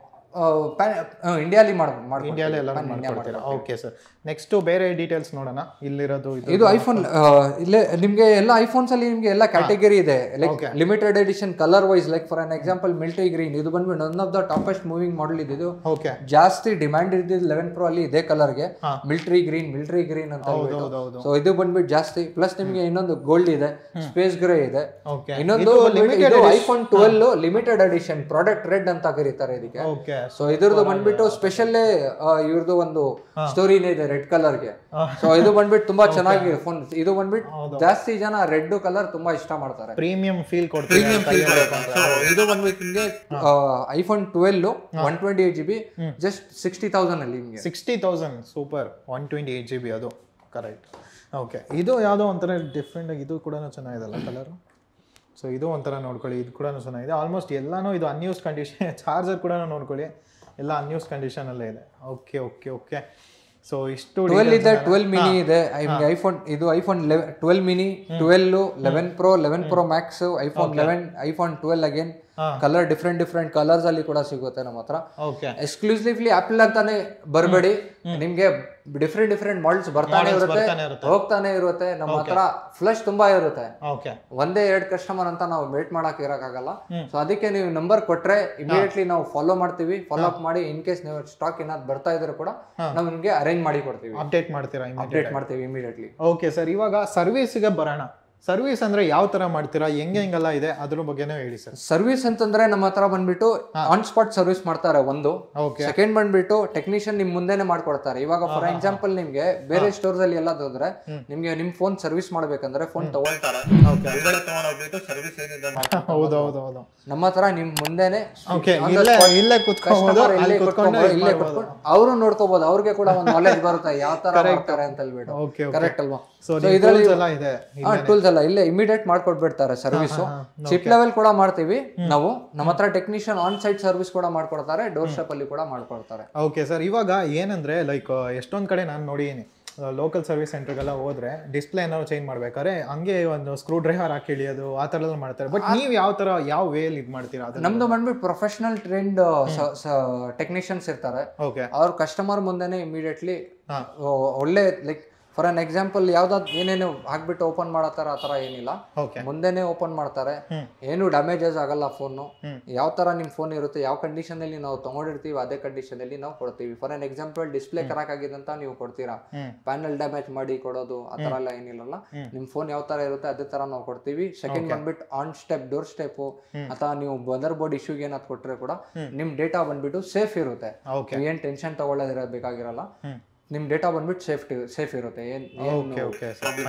ಇಂಡಿಯಾಲಿ ಮಾಡ್ಬೋದು
ಇಂಡಿಯಾಲಿ ಎಲ್ಲರೂ ಮಾಡ್ಕೊಡ್ತೀರಾ ಓಕೆ ಸರ್ ನೆಕ್ಸ್ಟ್ ಬೇರೆ ಡೀಟೇಲ್ಸ್ ನೋಡೋಣ ಇಲ್ಲಿರೋದು ಇದು
ಇದು ಐಫೋನ್ ಇಲ್ಲೇ ನಿಮ್ಗೆ ಎಲ್ಲ ಐಫೋನ್ಸ್ ಅಲ್ಲಿ ನಿಮ್ಗೆ ಎಲ್ಲ ಕ್ಯಾಟಗರಿ ಇದೆ like limited edition colour wise like for an example military green ಇದು ಬಂದ್ಬಿಟ್ಟು one of the topest moving model ಇದು
ಓಕೆ
ಜಾಸ್ತಿ ಡಿಮ್ಯಾಂಡ್ ಇದ್ದಿದ್ದು ಲೆವೆನ್ ಪ್ರೋ ಅಲ್ಲಿ ಇದೇ ಕಲರ್ಗೆ
ಹಾ.
ಮಿಲ್ಟ್ರಿ ಗ್ರೀನ್ ಮಿಲ್ಟ್ರಿ ಗ್ರೀನ್ ಅಂತ
ಹೌದು ಹೌದು ಹೌದು
ಸೊ ಇದು ಬಂದ್ಬಿಟ್ಟು ಜಾಸ್ತಿ ಪ್ಲಸ್ ನಿಮ್ಗೆ ಇನ್ನೊಂದು ಗೋಲ್ಡ್ ಇದೆ ಸ್ಪೇಸ್ ಗ್ರೇ ಇದೆ
ಓಕೆ
ಇನ್ನೊಂದು iPhone twelve limited edition product red ಅಂತ ಕರೀತಾರೆ ಇದಕ್ಕೆ
ಓಕೆ
ಸೊ ಇದ್ರದ್ದು ಬಂದ್ಬಿಟ್ಟು ಸ್ಪೆಷಲ್ಲೇ ಇವ್ರದ್ದು ಒಂದು ಸ್ಟೋರಿನೇ ಇದೆ ರೆಡ್ ಕಲರ್ಗೆ ಸೊ ಇದು ಬಂದ್ಬಿಟ್ಟು ತುಂಬಾ ಚೆನ್ನಾಗಿದೆ ಫೋನ್ ಇದು ಬಂದ್ಬಿಟ್ಟು ಜಾಸ್ತಿ ಜನ ರೆಡ್ ಕಲರ್ ತುಂಬಾ ಇಷ್ಟ ಮಾಡ್ತಾರೆ
ಪ್ರೀಮಿಯಂ ಫೀಲ್ ಕೊಡ್ತೀರಾ
So, ಇದು ಬಂದ್ಬಿಟ್ಟು ನಿಮ್ಗೆ iPhone twelve one twenty eight G B just sixty thousand ಅಲ್ಲಿ ನಿಮ್ಗೆ
sixty thousand super one twenty eight G B ಅದು ಕರೆಕ್ಟ್ ಓಕೆ ಇದು ಯಾವುದೋ ಒಂಥರ ಡಿಫ್ರೆಂಟ್ ಇದು ಕೂಡ ಚೆನ್ನಾಗಿದೆಲ್ಲ ಕಲರು ಸೊ ಇದು ಒಂಥರ ನೋಡ್ಕೊಳ್ಳಿ ಇದು ಕೂಡ ಚೆನ್ನಾಗಿದೆ ಆಲ್ಮೋಸ್ಟ್ ಎಲ್ಲಾನು ಇದು ಅನ್ಯೂಸ್ ಕಂಡೀಷನ್ ಚಾರ್ಜರ್ ಕೂಡ ನೋಡ್ಕೊಳ್ಳಿ ಎಲ್ಲ ಅನ್ಯೂಸ್ ಕಂಡೀಷನಲ್ಲೇ ಇದೆ ಓಕೆ ಓಕೆ ಓಕೆ ಸೊ ಇಷ್ಟು
ಟ್ವೆಲ್ ಇದೆ ಟ್ವೆಲ್ ಮಿನಿ ಇದೆ ನಿಮ್ಗೆ ಐಫೋನ್ ಇದು iPhone twelve mini twelve eleven pro eleven pro max iPhone eleven iPhone twelve again
ಹಾ.
ಕಲರ್ ಡಿಫ್ರೆಂಟ್ ಡಿಫ್ರೆಂಟ್ ಕಲರ್ಸ್ ಅಲ್ಲಿ ಕೂಡ ಸಿಗುತ್ತೆ ನಮ್ಮ ಹತ್ರ
ಓಕೆ
ಎಕ್ಸ್ಕ್ಲೂಸಿವ್ಲಿ ಆಪಲ್ ಅಂತಾನೆ ಬರಬೇಡಿ ನಿಮ್ಗೆ ಡಿಫ್ರೆಂಟ್ ಡಿಫ್ರೆಂಟ್ ಮಾಡೆಲ್ಸ್ ಬರ್ತಾನೆ ಇರುತ್ತೆ
ಬರ್ತಾನೆ ಇರುತ್ತೆ.
ಹೋಗ್ತಾನೆ ಇರುತ್ತೆ ನಮ್ಮ ಹತ್ರ ಫ್ಲಶ್ ತುಂಬಾ ಇರುತ್ತೆ
ಓಕೆ
ಒಂದೇ ಎರಡು ಕಸ್ಟಮರ್ ಅಂತ ನಾವು ವೇಟ್ ಮಾಡಕ್ ಇರಕ್ಕಾಗಲ್ಲ ಸೊ ಅದಕ್ಕೆ ನೀವು ನಂಬರ್ ಕೊಟ್ರೆ ಇಮಿಡಿಯೇಟ್ಲಿ ನಾವು ಫಾಲೋ ಮಾಡ್ತೀವಿ ಫಾಲೋ ಅಪ್ ಮಾಡಿ ಇನ್ ಕೇಸ್ ನೀವು ಸ್ಟಾಕ್ ಏನಾದ್ರು ಬರ್ತಾ ಇದ್ರೆ ಕೂಡ ನಾವು ನಿಮ್ಗೆ ಅರೇಂಜ್ ಮಾಡಿ ಕೊಡ್ತೀವಿ
ಅಪ್ಡೇಟ್ ಮಾಡ್ತೀರಾ
ಅಪ್ಡೇಟ್ ಮಾಡ್ತೀವಿ ಇಮಿಡಿಯೇಟ್ಲಿ
ಓಕೆ ಸರ್ ಇವಾಗ ಸರ್ವಿಸ್ಗೆ ಬರೋಣ ಸರ್ವಿಸ್ ಅಂದ್ರೆ ಯಾವ ತರ ಮಾಡ್ತೀರಾ ಹೆಂಗೆ ಹೆಂಗೆಲ್ಲ ಇದೆ ಅದ್ರ ಬಗ್ಗೆನೂ ಹೇಳಿ ಸರ್
ಸರ್ವಿಸ್ ಅಂತಂದ್ರೆ ನಮ್ಮ ಹತ್ರ ಬಂದ್ಬಿಟ್ಟು ಆನ್ ಸ್ಪಾಟ್ ಸರ್ವಿಸ್ ಮಾಡ್ತಾರೆ ಒಂದು
ಓಕೆ
ಸೆಕೆಂಡ್ ಬಂದ್ಬಿಟ್ಟು ಟೆಕ್ನಿಷಿಯನ್ ನಿಮ್ ಮುಂದೆನೆ ಮಾಡ್ಕೊಡ್ತಾರೆ ಇವಾಗ ಫಾರ್ ಎಕ್ಸಾಂಪಲ್ ನಿಮ್ಗೆ ಬೇರೆ ಸ್ಟೋರ್ಸ್ ಅಲ್ಲಿ ಎಲ್ಲ ಹೋದ್ರೆ ನಿಮ್ಗೆ ನಿಮ್ ಫೋನ್ ಸರ್ವಿಸ್ ಮಾಡ್ಬೇಕಂದ್ರೆ ಫೋನ್ ತಗೊಳ್ತಾರೆ ಸರ್ವಿಸ್ ಏನಿದೆ
ಹೌದು ಹೌದು ಹೌದು
ನಮ್ಮ ಹತ್ರ ನಿಮ್ ಮುಂದೆನೆ
ಓಕೆ ಇಲ್ಲೇ ಇಲ್ಲೇ ಕುತ್ಕೋಬಹುದು
customer
ಅಲ್ಲಿ
ಇಲ್ಲೇ
ಕುತ್ಕೊಂಡು
ಕುತ್ಕೊಂಡು ಇಲ್ಲೇ ಕುತ್ಕೊಂಡು ಅವರು ನೋಡ್ಕೋಬಹುದು ಅವ್ರಿಗೆ ಕೂಡ ಒಂದು ನಾಲೆಜ್ ಬರುತ್ತೆ ಯಾವ ತರ ಮಾಡ್ತಾರೆ ಅಂತ ಹೇಳ್ಬಿಟ್ಟು
ಓಕೆ
ಕರೆಕ್ಟ್ ಅಲ್ವಾ
ಸೊ
ಇದ್ರಲ್ಲಿ
ಎಲ್ಲ ಇದೆ
ಟೂಲ್ಸ್ ಎಲ್ಲ ಇಲ್ಲೇ ಇಮಿಡಿಯೇಟ್ ಮಾಡ್ಕೊಟ್ಬಿಡ್ತಾರೆ ಸರ್ವಿಸ್ ಚಿಪ್ ಲೆವೆಲ್ ಕೂಡ ಮಾಡ್ತೀವಿ ನಾವು ನಮ್ಮ ಹತ್ರ ಟೆಕ್ನಿಷಿಯನ್ ಆನ್ ಸೈಟ್ ಸರ್ವಿಸ್ ಕೂಡ ಮಾಡ್ಕೊಡ್ತಾರೆ ಡೋರ್ ಸ್ಟೆಪ್ ಅಲ್ಲಿ ಕೂಡ ಮಾಡ್ಕೊಡ್ತಾರೆ
ಓಕೆ ಸರ್ ಇವಾಗ ಏನಂದ್ರೆ ಲೈಕ್ ಎಷ್ಟೊಂದ್ ಕಡೆ ನಾನು ನೋಡಿದ್ದೀನಿ ಲೋಕಲ್ ಸರ್ವಿಸ್ ಸೆಂಟರ್ಗೆಲ್ಲ ಹೋದ್ರೆ ಡಿಸ್ಪ್ಲೇ ಏನಾದ್ರು ಚೇಂಜ್ ಮಾಡ್ಬೇಕಾದ್ರೆ ಹಂಗೆ ಒಂದು ಸ್ಕ್ರೂ ಡ್ರೈವರ್ ಹಾಕಿ ಇಳಿಯೋದು ಆ ಥರ ಎಲ್ಲ ಮಾಡ್ತಾರೆ ಬಟ್ ನೀವು ಯಾವ ಥರ ಯಾವ ವೇಲ್ ಇದು ಮಾಡ್ತೀರಾ ಅದನ್ನ
ನಮ್ದು ಬಂದ್ಬಿಟ್ಟು ಪ್ರೊಫೆಷನಲ್ ಟ್ರೆಂಡ್ ಟೆಕ್ನಿಷಿಯನ್ಸ್ ಇರ್ತಾರೆ
ಓಕೆ
ಅವ್ರ ಕಸ್ಟಮರ್ ಮುಂದೆನೆ ಇಮಿಡಿಯೇಟ್ಲಿ
ಹಾ.
ಒಳ್ಳೆ ಲೈಕ್ ಫಾರ್ ಅನ್ ಎಕ್ಸಾಂಪಲ್ ಯಾವ್ದಾದ್ ಏನೇನು ಹಾಕ್ಬಿಟ್ಟು ಓಪನ್ ಮಾಡತ್ತಾರ ಆ ಥರ ಏನಿಲ್ಲ
ಓಕೆ
ಮುಂದೆನೆ ಓಪನ್ ಮಾಡ್ತಾರೆ
ಹ್ಮ್.
ಏನು ಡ್ಯಾಮೇಜಸ್ ಆಗಲ್ಲ ಫೋನು
ಹ್ಮ್.
ಯಾವ ತರ ನಿಮ್ ಫೋನ್ ಇರುತ್ತೆ ಯಾವ ಕಂಡೀಷನ್ ಅಲ್ಲಿ ನಾವು ತಗೊಂಡಿರ್ತೀವಿ ಅದೇ ಕಂಡೀಷನ್ ಅಲ್ಲಿ ನಾವು ಕೊಡ್ತೀವಿ for an example display crack ಆಗಿದೆ ಅಂತ ನೀವು ಕೊಡ್ತೀರಾ
ಹ್ಮ್.
ಪ್ಯಾನಲ್ ಡ್ಯಾಮೇಜ್ ಮಾಡಿ ಕೊಡೋದು ಆ ತರ ಎಲ್ಲ ಏನಿಲ್ಲಲ್ಲ ನಿಮ್ ಫೋನ್ ಯಾವ ತರ ಇರುತ್ತೆ ಅದೇ ತರ ನಾವು ಕೊಡ್ತೀವಿ ಸೆಕೆಂಡ್ ಬಂದ್ಬಿಟ್ಟು ಆನ್ ಸ್ಟೆಪ್ ಡೋರ್ ಸ್ಟೆಪ್ ಅಥವಾ ನೀವು ಮದರ್ ಬೋರ್ಡ್ ಇಶ್ಯೂಗೆ ಏನಾದ್ರು ಕೊಟ್ರೆ ಕೂಡ ನಿಮ್ ಡೇಟಾ ಬಂದ್ಬಿಟ್ಟು ಸೇಫ್ ಇರುತ್ತೆ
ಓಕೆ
ನೀವು ಏನ್ ಟೆನ್ಷನ್ ತಗೊಳ್ಳೋದಿರಬೇಕಾಗಿರಲ್ಲ
ಹ್ಮ್.
ನಿಮ್ ಡೇಟಾ ಬಂದ್ಬಿಟ್ಟು ಸೇಫ್ಟಿ ಸೇಫ್ ಇರುತ್ತೆ ಏನ್
okay okay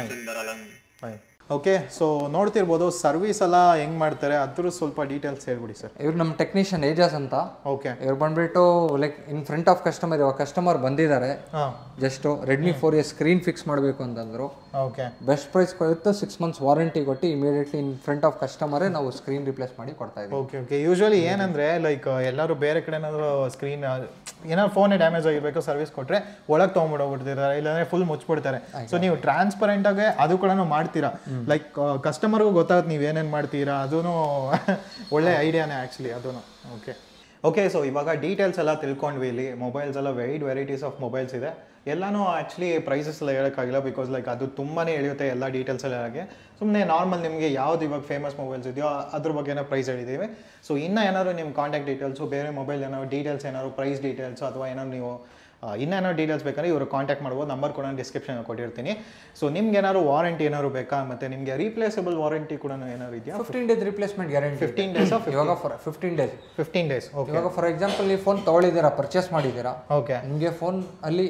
fine okay so ನೋಡ್ತಿರ್ಬೋದು ಸರ್ವಿಸ್ ಎಲ್ಲ ಹೆಂಗ್ ಮಾಡ್ತಾರೆ ಅದ್ರ ಸ್ವಲ್ಪ ಡೀಟೇಲ್ಸ್ ಹೇಳ್ಬಿಡಿ ಸರ್
ಇವ್ರು ನಮ್ಮ ಟೆಕ್ನಿಷಿಯನ್ ಏಜಸ್ ಅಂತ
ಓಕೆ
ಇವ್ರು ಬಂದ್ಬಿಟ್ಟು like in front of customer ಇವಾಗ ಕಸ್ಟಮರ್ ಬಂದಿದ್ದಾರೆ
ಹಾಂ
just Redmi four A screen fix ಮಾಡಬೇಕು ಅಂತಂದ್ರು
ಓಕೆ
ಬೆಸ್ಟ್ ಪ್ರೈಸ್ ಕೊಡುತ್ತೆ ಸಿಕ್ಸ್ ಮಂತ್ಸ್ ವಾರಂಟಿ ಕೊಟ್ಟು ಇಮಿಡಿಯೇಟ್ಲಿ ಇನ್ ಫ್ರಂಟ್ ಆಫ್ ಕಸ್ಟಮರೇ ನಾವು ಸ್ಕ್ರೀನ್ ರಿಪ್ಲೇಸ್ ಮಾಡಿ ಕೊಡ್ತಾ ಇದ್ದೀವಿ
ಓಕೆ ಓಕೆ ಯೂಶ್ವಲಿ ಏನಂದ್ರೆ ಲೈಕ್ ಎಲ್ಲರೂ ಬೇರೆ ಕಡೆ ಏನಾದ್ರು ಸ್ಕ್ರೀನ್ ಏನಾದ್ರು ಫೋನೇ ಡ್ಯಾಮೇಜ್ ಆಗಿರ್ಬೇಕು ಸರ್ವಿಸ್ ಕೊಟ್ರೆ ಒಳಗೆ ತೊಗೊಂಡ್ಬಿಡೋಗ್ಬಿಡ್ತಿದ್ದಾರೆ ಇಲ್ಲಾಂದ್ರೆ ಫುಲ್ ಮುಚ್ಚಿಬಿಡ್ತಾರೆ ಸೊ ನೀವು ಟ್ರಾನ್ಸ್ಪರೆಂಟ್ ಆಗಿ ಅದು ಕೂಡ ಮಾಡ್ತೀರಾ ಲೈಕ್ ಕಸ್ಟಮರ್ಗೂ ಗೊತ್ತಾಗುತ್ತೆ ನೀವು ಏನೇನು ಮಾಡ್ತೀರಾ ಅದೂ ಒಳ್ಳೆ ಐಡಿಯಾನೇ ಆ್ಯಕ್ಚುಲಿ ಅದೂ ಓಕೆ ಓಕೆ ಸೊ ಇವಾಗ ಡೀಟೇಲ್ಸ್ ಎಲ್ಲ ತಿಳ್ಕೊಂಡ್ವಿ ಇಲ್ಲಿ ಮೊಬೈಲ್ಸ್ ಎಲ್ಲ ವೈಡ್ ವೆರೈಟೀಸ್ ಆಫ್ ಮೊಬೈಲ್ಸ್ ಇದೆ ಎಲ್ಲನೂ ಆ್ಯಕ್ಚುಲಿ ಪ್ರೈಸಸ್ ಎಲ್ಲ ಹೇಳೋಕ್ಕಾಗಿಲ್ಲ ಬಿಕಾಸ್ ಲೈಕ್ ಅದು ತುಂಬಾ ಎಳೆಯುತ್ತೆ ಎಲ್ಲ ಡೀಟೇಲ್ಸ್ ಎಲ್ಲ ಹಾಗೆ ಸುಮ್ಮನೆ ನಾರ್ಮಲ್ ನಿಮಗೆ ಯಾವ್ದು ಇವಾಗ ಫೇಮಸ್ ಮೊಬೈಲ್ಸ್ ಇದೆಯೋ ಅದ್ರ ಬಗ್ಗೆ ಪ್ರೈಸ್ ಹೇಳಿದ್ದೀವಿ ಸೊ ಇನ್ನೂ ಏನಾದ್ರು ನಿಮ್ಮ ಕಾಂಟ್ಯಾಕ್ಟ್ ಡೀಟೇಲ್ಸು ಬೇರೆ ಮೊಬೈಲ್ ಏನಾದ್ರು ಡೀಟೇಲ್ಸ್ ಏನಾದ್ರು ಪ್ರೈಸ್ ಡೀಟೇಲ್ಸು ಅಥವಾ ಏನಾದ್ರು ನೀವು ಆ, ಇನ್ನೇನೋ ಡೀಟೇಲ್ಸ್ ಬೇಕಾದ್ರೆ ಇವರು ಕಾಂಟ್ಯಾಕ್ಟ್ ಮಾಡ್ಬೋದು ನಂಬರ್ ಕೂಡ ಡಿಸ್ಕ್ರಿಪ್ಷನ್ ಕೊಟ್ಟಿರ್ತೀನಿ ಸೊ ನಿಮ್ಗೆ ಏನಾದ್ರು ವಾರಂಟಿ ಏನಾದ್ರು ಬೇಕಾ ಮತ್ತು ನಿಮಗೆ ರೀಪ್ಲೇಸಬಲ್ ವಾರಂಟಿ ಕೂಡ ಏನಾದ್ರು ಇದೆಯಾ
fifteen days replacement guarantee
fifteen days of
ಇವಾಗ for fifteen days
fifteen days okay
ಇವಾಗ ಫಾರ್ ಎಕ್ಸಾಂಪಲ್ ನೀವು ಫೋನ್ ತಗೊಳ್ಳಿದ್ದೀರಾ ಪರ್ಚೇಸ್ ಮಾಡಿದ್ದೀರಾ
ಓಕೆ
ನಿಮಗೆ ಫೋನ್ ಅಲ್ಲಿ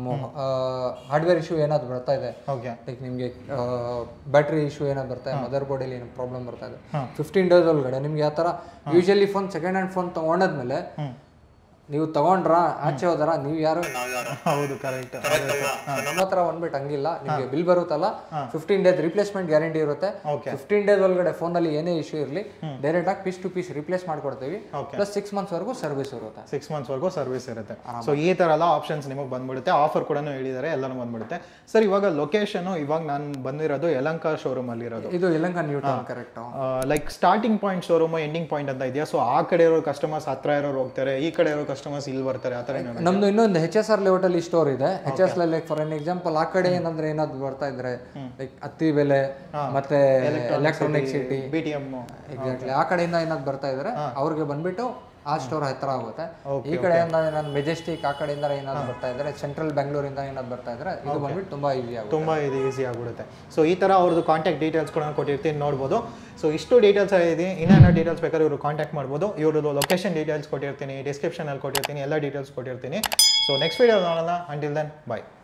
ಹಾರ್ಡ್ವೇರ್ ಇಶ್ಯೂ ಏನಾದ್ರು ಬರ್ತಾ ಇದೆ
ಓಕೆ
ಲೈಕ್ ನಿಮಗೆ ಬ್ಯಾಟ್ರಿ ಇಶ್ಯೂ ಏನಾದ್ರು ಬರ್ತಾ ಇದೆ ಮದರ್ ಬೋರ್ಡಲ್ಲಿ ಏನು ಪ್ರಾಬ್ಲಮ್ ಬರ್ತಾ ಇದೆ
ಹಾ.
ಫಿಫ್ಟೀನ್ ಡೇಸ್ ಒಳಗಡೆ ನಿಮ್ಗೆ ಯಾವ ಥರ usually phone second hand phone ತೊಗೊಂಡಾದ್ಮೇಲೆ
ಹ್ಞೂ
ನೀವು ತಗೊಂಡ್ರ ಆಚೆ ಹೋದರ ನೀವು ಯಾರು
ಹೌದು ಕರೆಕ್ಟ್
ನಮ್ಮ ಹತ್ರ ಬಂದ್ಬಿಟ್ಟು ಹಂಗಿಲ್ಲ ನಿಮಗೆ ಬಿಲ್ ಬರುತ್ತಲ್ಲ ಫಿಫ್ಟೀನ್ ಡೇಸ್ ರಿಪ್ಲೇಸ್ಮೆಂಟ್ ಗ್ಯಾರಂಟಿ ಇರುತ್ತೆ
ಓಕೆ
ಫಿಫ್ಟೀನ್ ಡೇಸ್ ಒಳಗಡೆ ಫೋನಲ್ಲಿ ಏನೇ ಇಶ್ಯೂ ಇರಲಿ ಡೈರೆಕ್ಟ್ ಆಗಿ ಪೀಸ್ ಟು ಪೀಸ್ ರಿಪ್ಲೇಸ್ ಮಾಡ್ಕೊಡ್ತೀವಿ
Okay.
ಪ್ಲಸ್ ಸಿಕ್ಸ್ ಮಂತ್ಸ್ ವರೆಗೂ ಸರ್ವಿಸ್ ಇರುತ್ತೆ
ಸಿಕ್ಸ್ ಮಂತ್ಸ್ವರೆಗೂ ಸರ್ವಿಸ್ ಇರುತ್ತೆ ಸೊ ಈ ಥರ ಎಲ್ಲ ಆಪ್ಷನ್ಸ್ ನಿಮಗೆ ಬಂದ್ಬಿಡುತ್ತೆ ಆಫರ್ ಕೂಡ ಹೇಳಿದ್ದಾರೆ ಎಲ್ಲನೂ ಬಂದ್ಬಿಡುತ್ತೆ ಸರ್ ಇವಾಗ ಲೊಕೇಶನ್ ಇವಾಗ ನಾನು ಬಂದಿರೋದು ಯಲಂಕ ಶೋರೂಮ್ ಅಲ್ಲಿ ಇರೋದು
ಇದು Yelahanka new Town correct
like starting point showroom ending point ಅಂತ ಇದೆಯಾ ಸೊ ಆ ಕಡೆ ಇರೋ ಕಸ್ಟಮರ್ಸ್ ಹತ್ರ ಇರೋರು ಹೋಗ್ತಾರೆ ಈ ಕಡೆ ಇರೋ ಕಸ್ಟಮರ್ಸ್ ಇಲ್ಲಿ ಬರ್ತಾರೆ ಆ ಥರ ಏನಾದ್ರು
ನಮ್ದು ಇನ್ನೊಂದು ಎಚ್ ಎಸ್ ಆರ್ ಲೇಔಟ್ ಅಲ್ಲಿ ಸ್ಟೋರ್ ಇದೆ H S like for an example ಆ ಕಡೆ ಏನಂದ್ರೆ ಏನಾದ್ರು ಬರ್ತಾ ಇದ್ರೆ ಲೈಕ್ ಹತ್ತಿ ಬೆಲೆ ಮತ್ತೆ Electronic City
B T M
exactly ಆ ಕಡೆಯಿಂದ ಏನಾದ್ರು ಬರ್ತಾ ಇದ್ರೆ ಅವ್ರಿಗೆ ಬಂದ್ಬಿಟ್ಟು ಆ ಸ್ಟೋರ್ ಹತ್ರ ಆಗುತ್ತೆ ಈ ಕಡೆಯಿಂದ ಏನಾದ್ರು ಮೆಜೆಸ್ಟಿಕ್ ಆ ಕಡೆಯಿಂದ ಏನಾದ್ರು ಬರ್ತಾ ಇದ್ರೆ ಸೆಂಟ್ರಲ್ ಬೆಂಗಳೂರಿಂದ ಏನಾದ್ರು ಬರ್ತಾ ಇದ್ರೆ ಇದು ಬಂದ್ಬಿಟ್ಟು ತುಂಬಾ ಈಸಿ ಆಗುತ್ತೆ
ತುಂಬ ಇದು ಈಸಿ ಆಗ್ಬಿಡುತ್ತೆ ಸೊ ಈ ಥರ ಅವ್ರದ್ದು ಕಾಂಟ್ಯಾಕ್ಟ್ ಡೀಟೇಲ್ಸ್ ಕೂಡ ನಾನು ಕೊಟ್ಟಿರ್ತೀನಿ ನೋಡ್ಬೋದು ಸೊ ಇಷ್ಟು ಡೀಟೇಲ್ಸ್ ಇದೆ ಇನ್ನೇನೋ ಡೀಟೇಲ್ಸ್ ಬೇಕಾದ್ರೆ ಇವರು ಕಾಂಟ್ಯಾಕ್ಟ್ ಮಾಡ್ಬೋದು ಇವ್ರದ್ದು ಲೊಕೇಶನ್ ಡೀಟೇಲ್ಸ್ ಕೊಟ್ಟಿರ್ತೀನಿ ಡಿಸ್ಕ್ರಿಪ್ಷನಲ್ಲಿ ಕೊಟ್ಟಿರ್ತೀನಿ ಎಲ್ಲ ಡೀಟೇಲ್ಸ್ ಕೊಟ್ಟಿರ್ತೀನಿ ಸೊ ನೆಕ್ಸ್ಟ್ ವೀಡಿಯೋ ನೋಡೋಣ ಅಂಟಿಲ್ ದೆನ್ ಬಾಯ್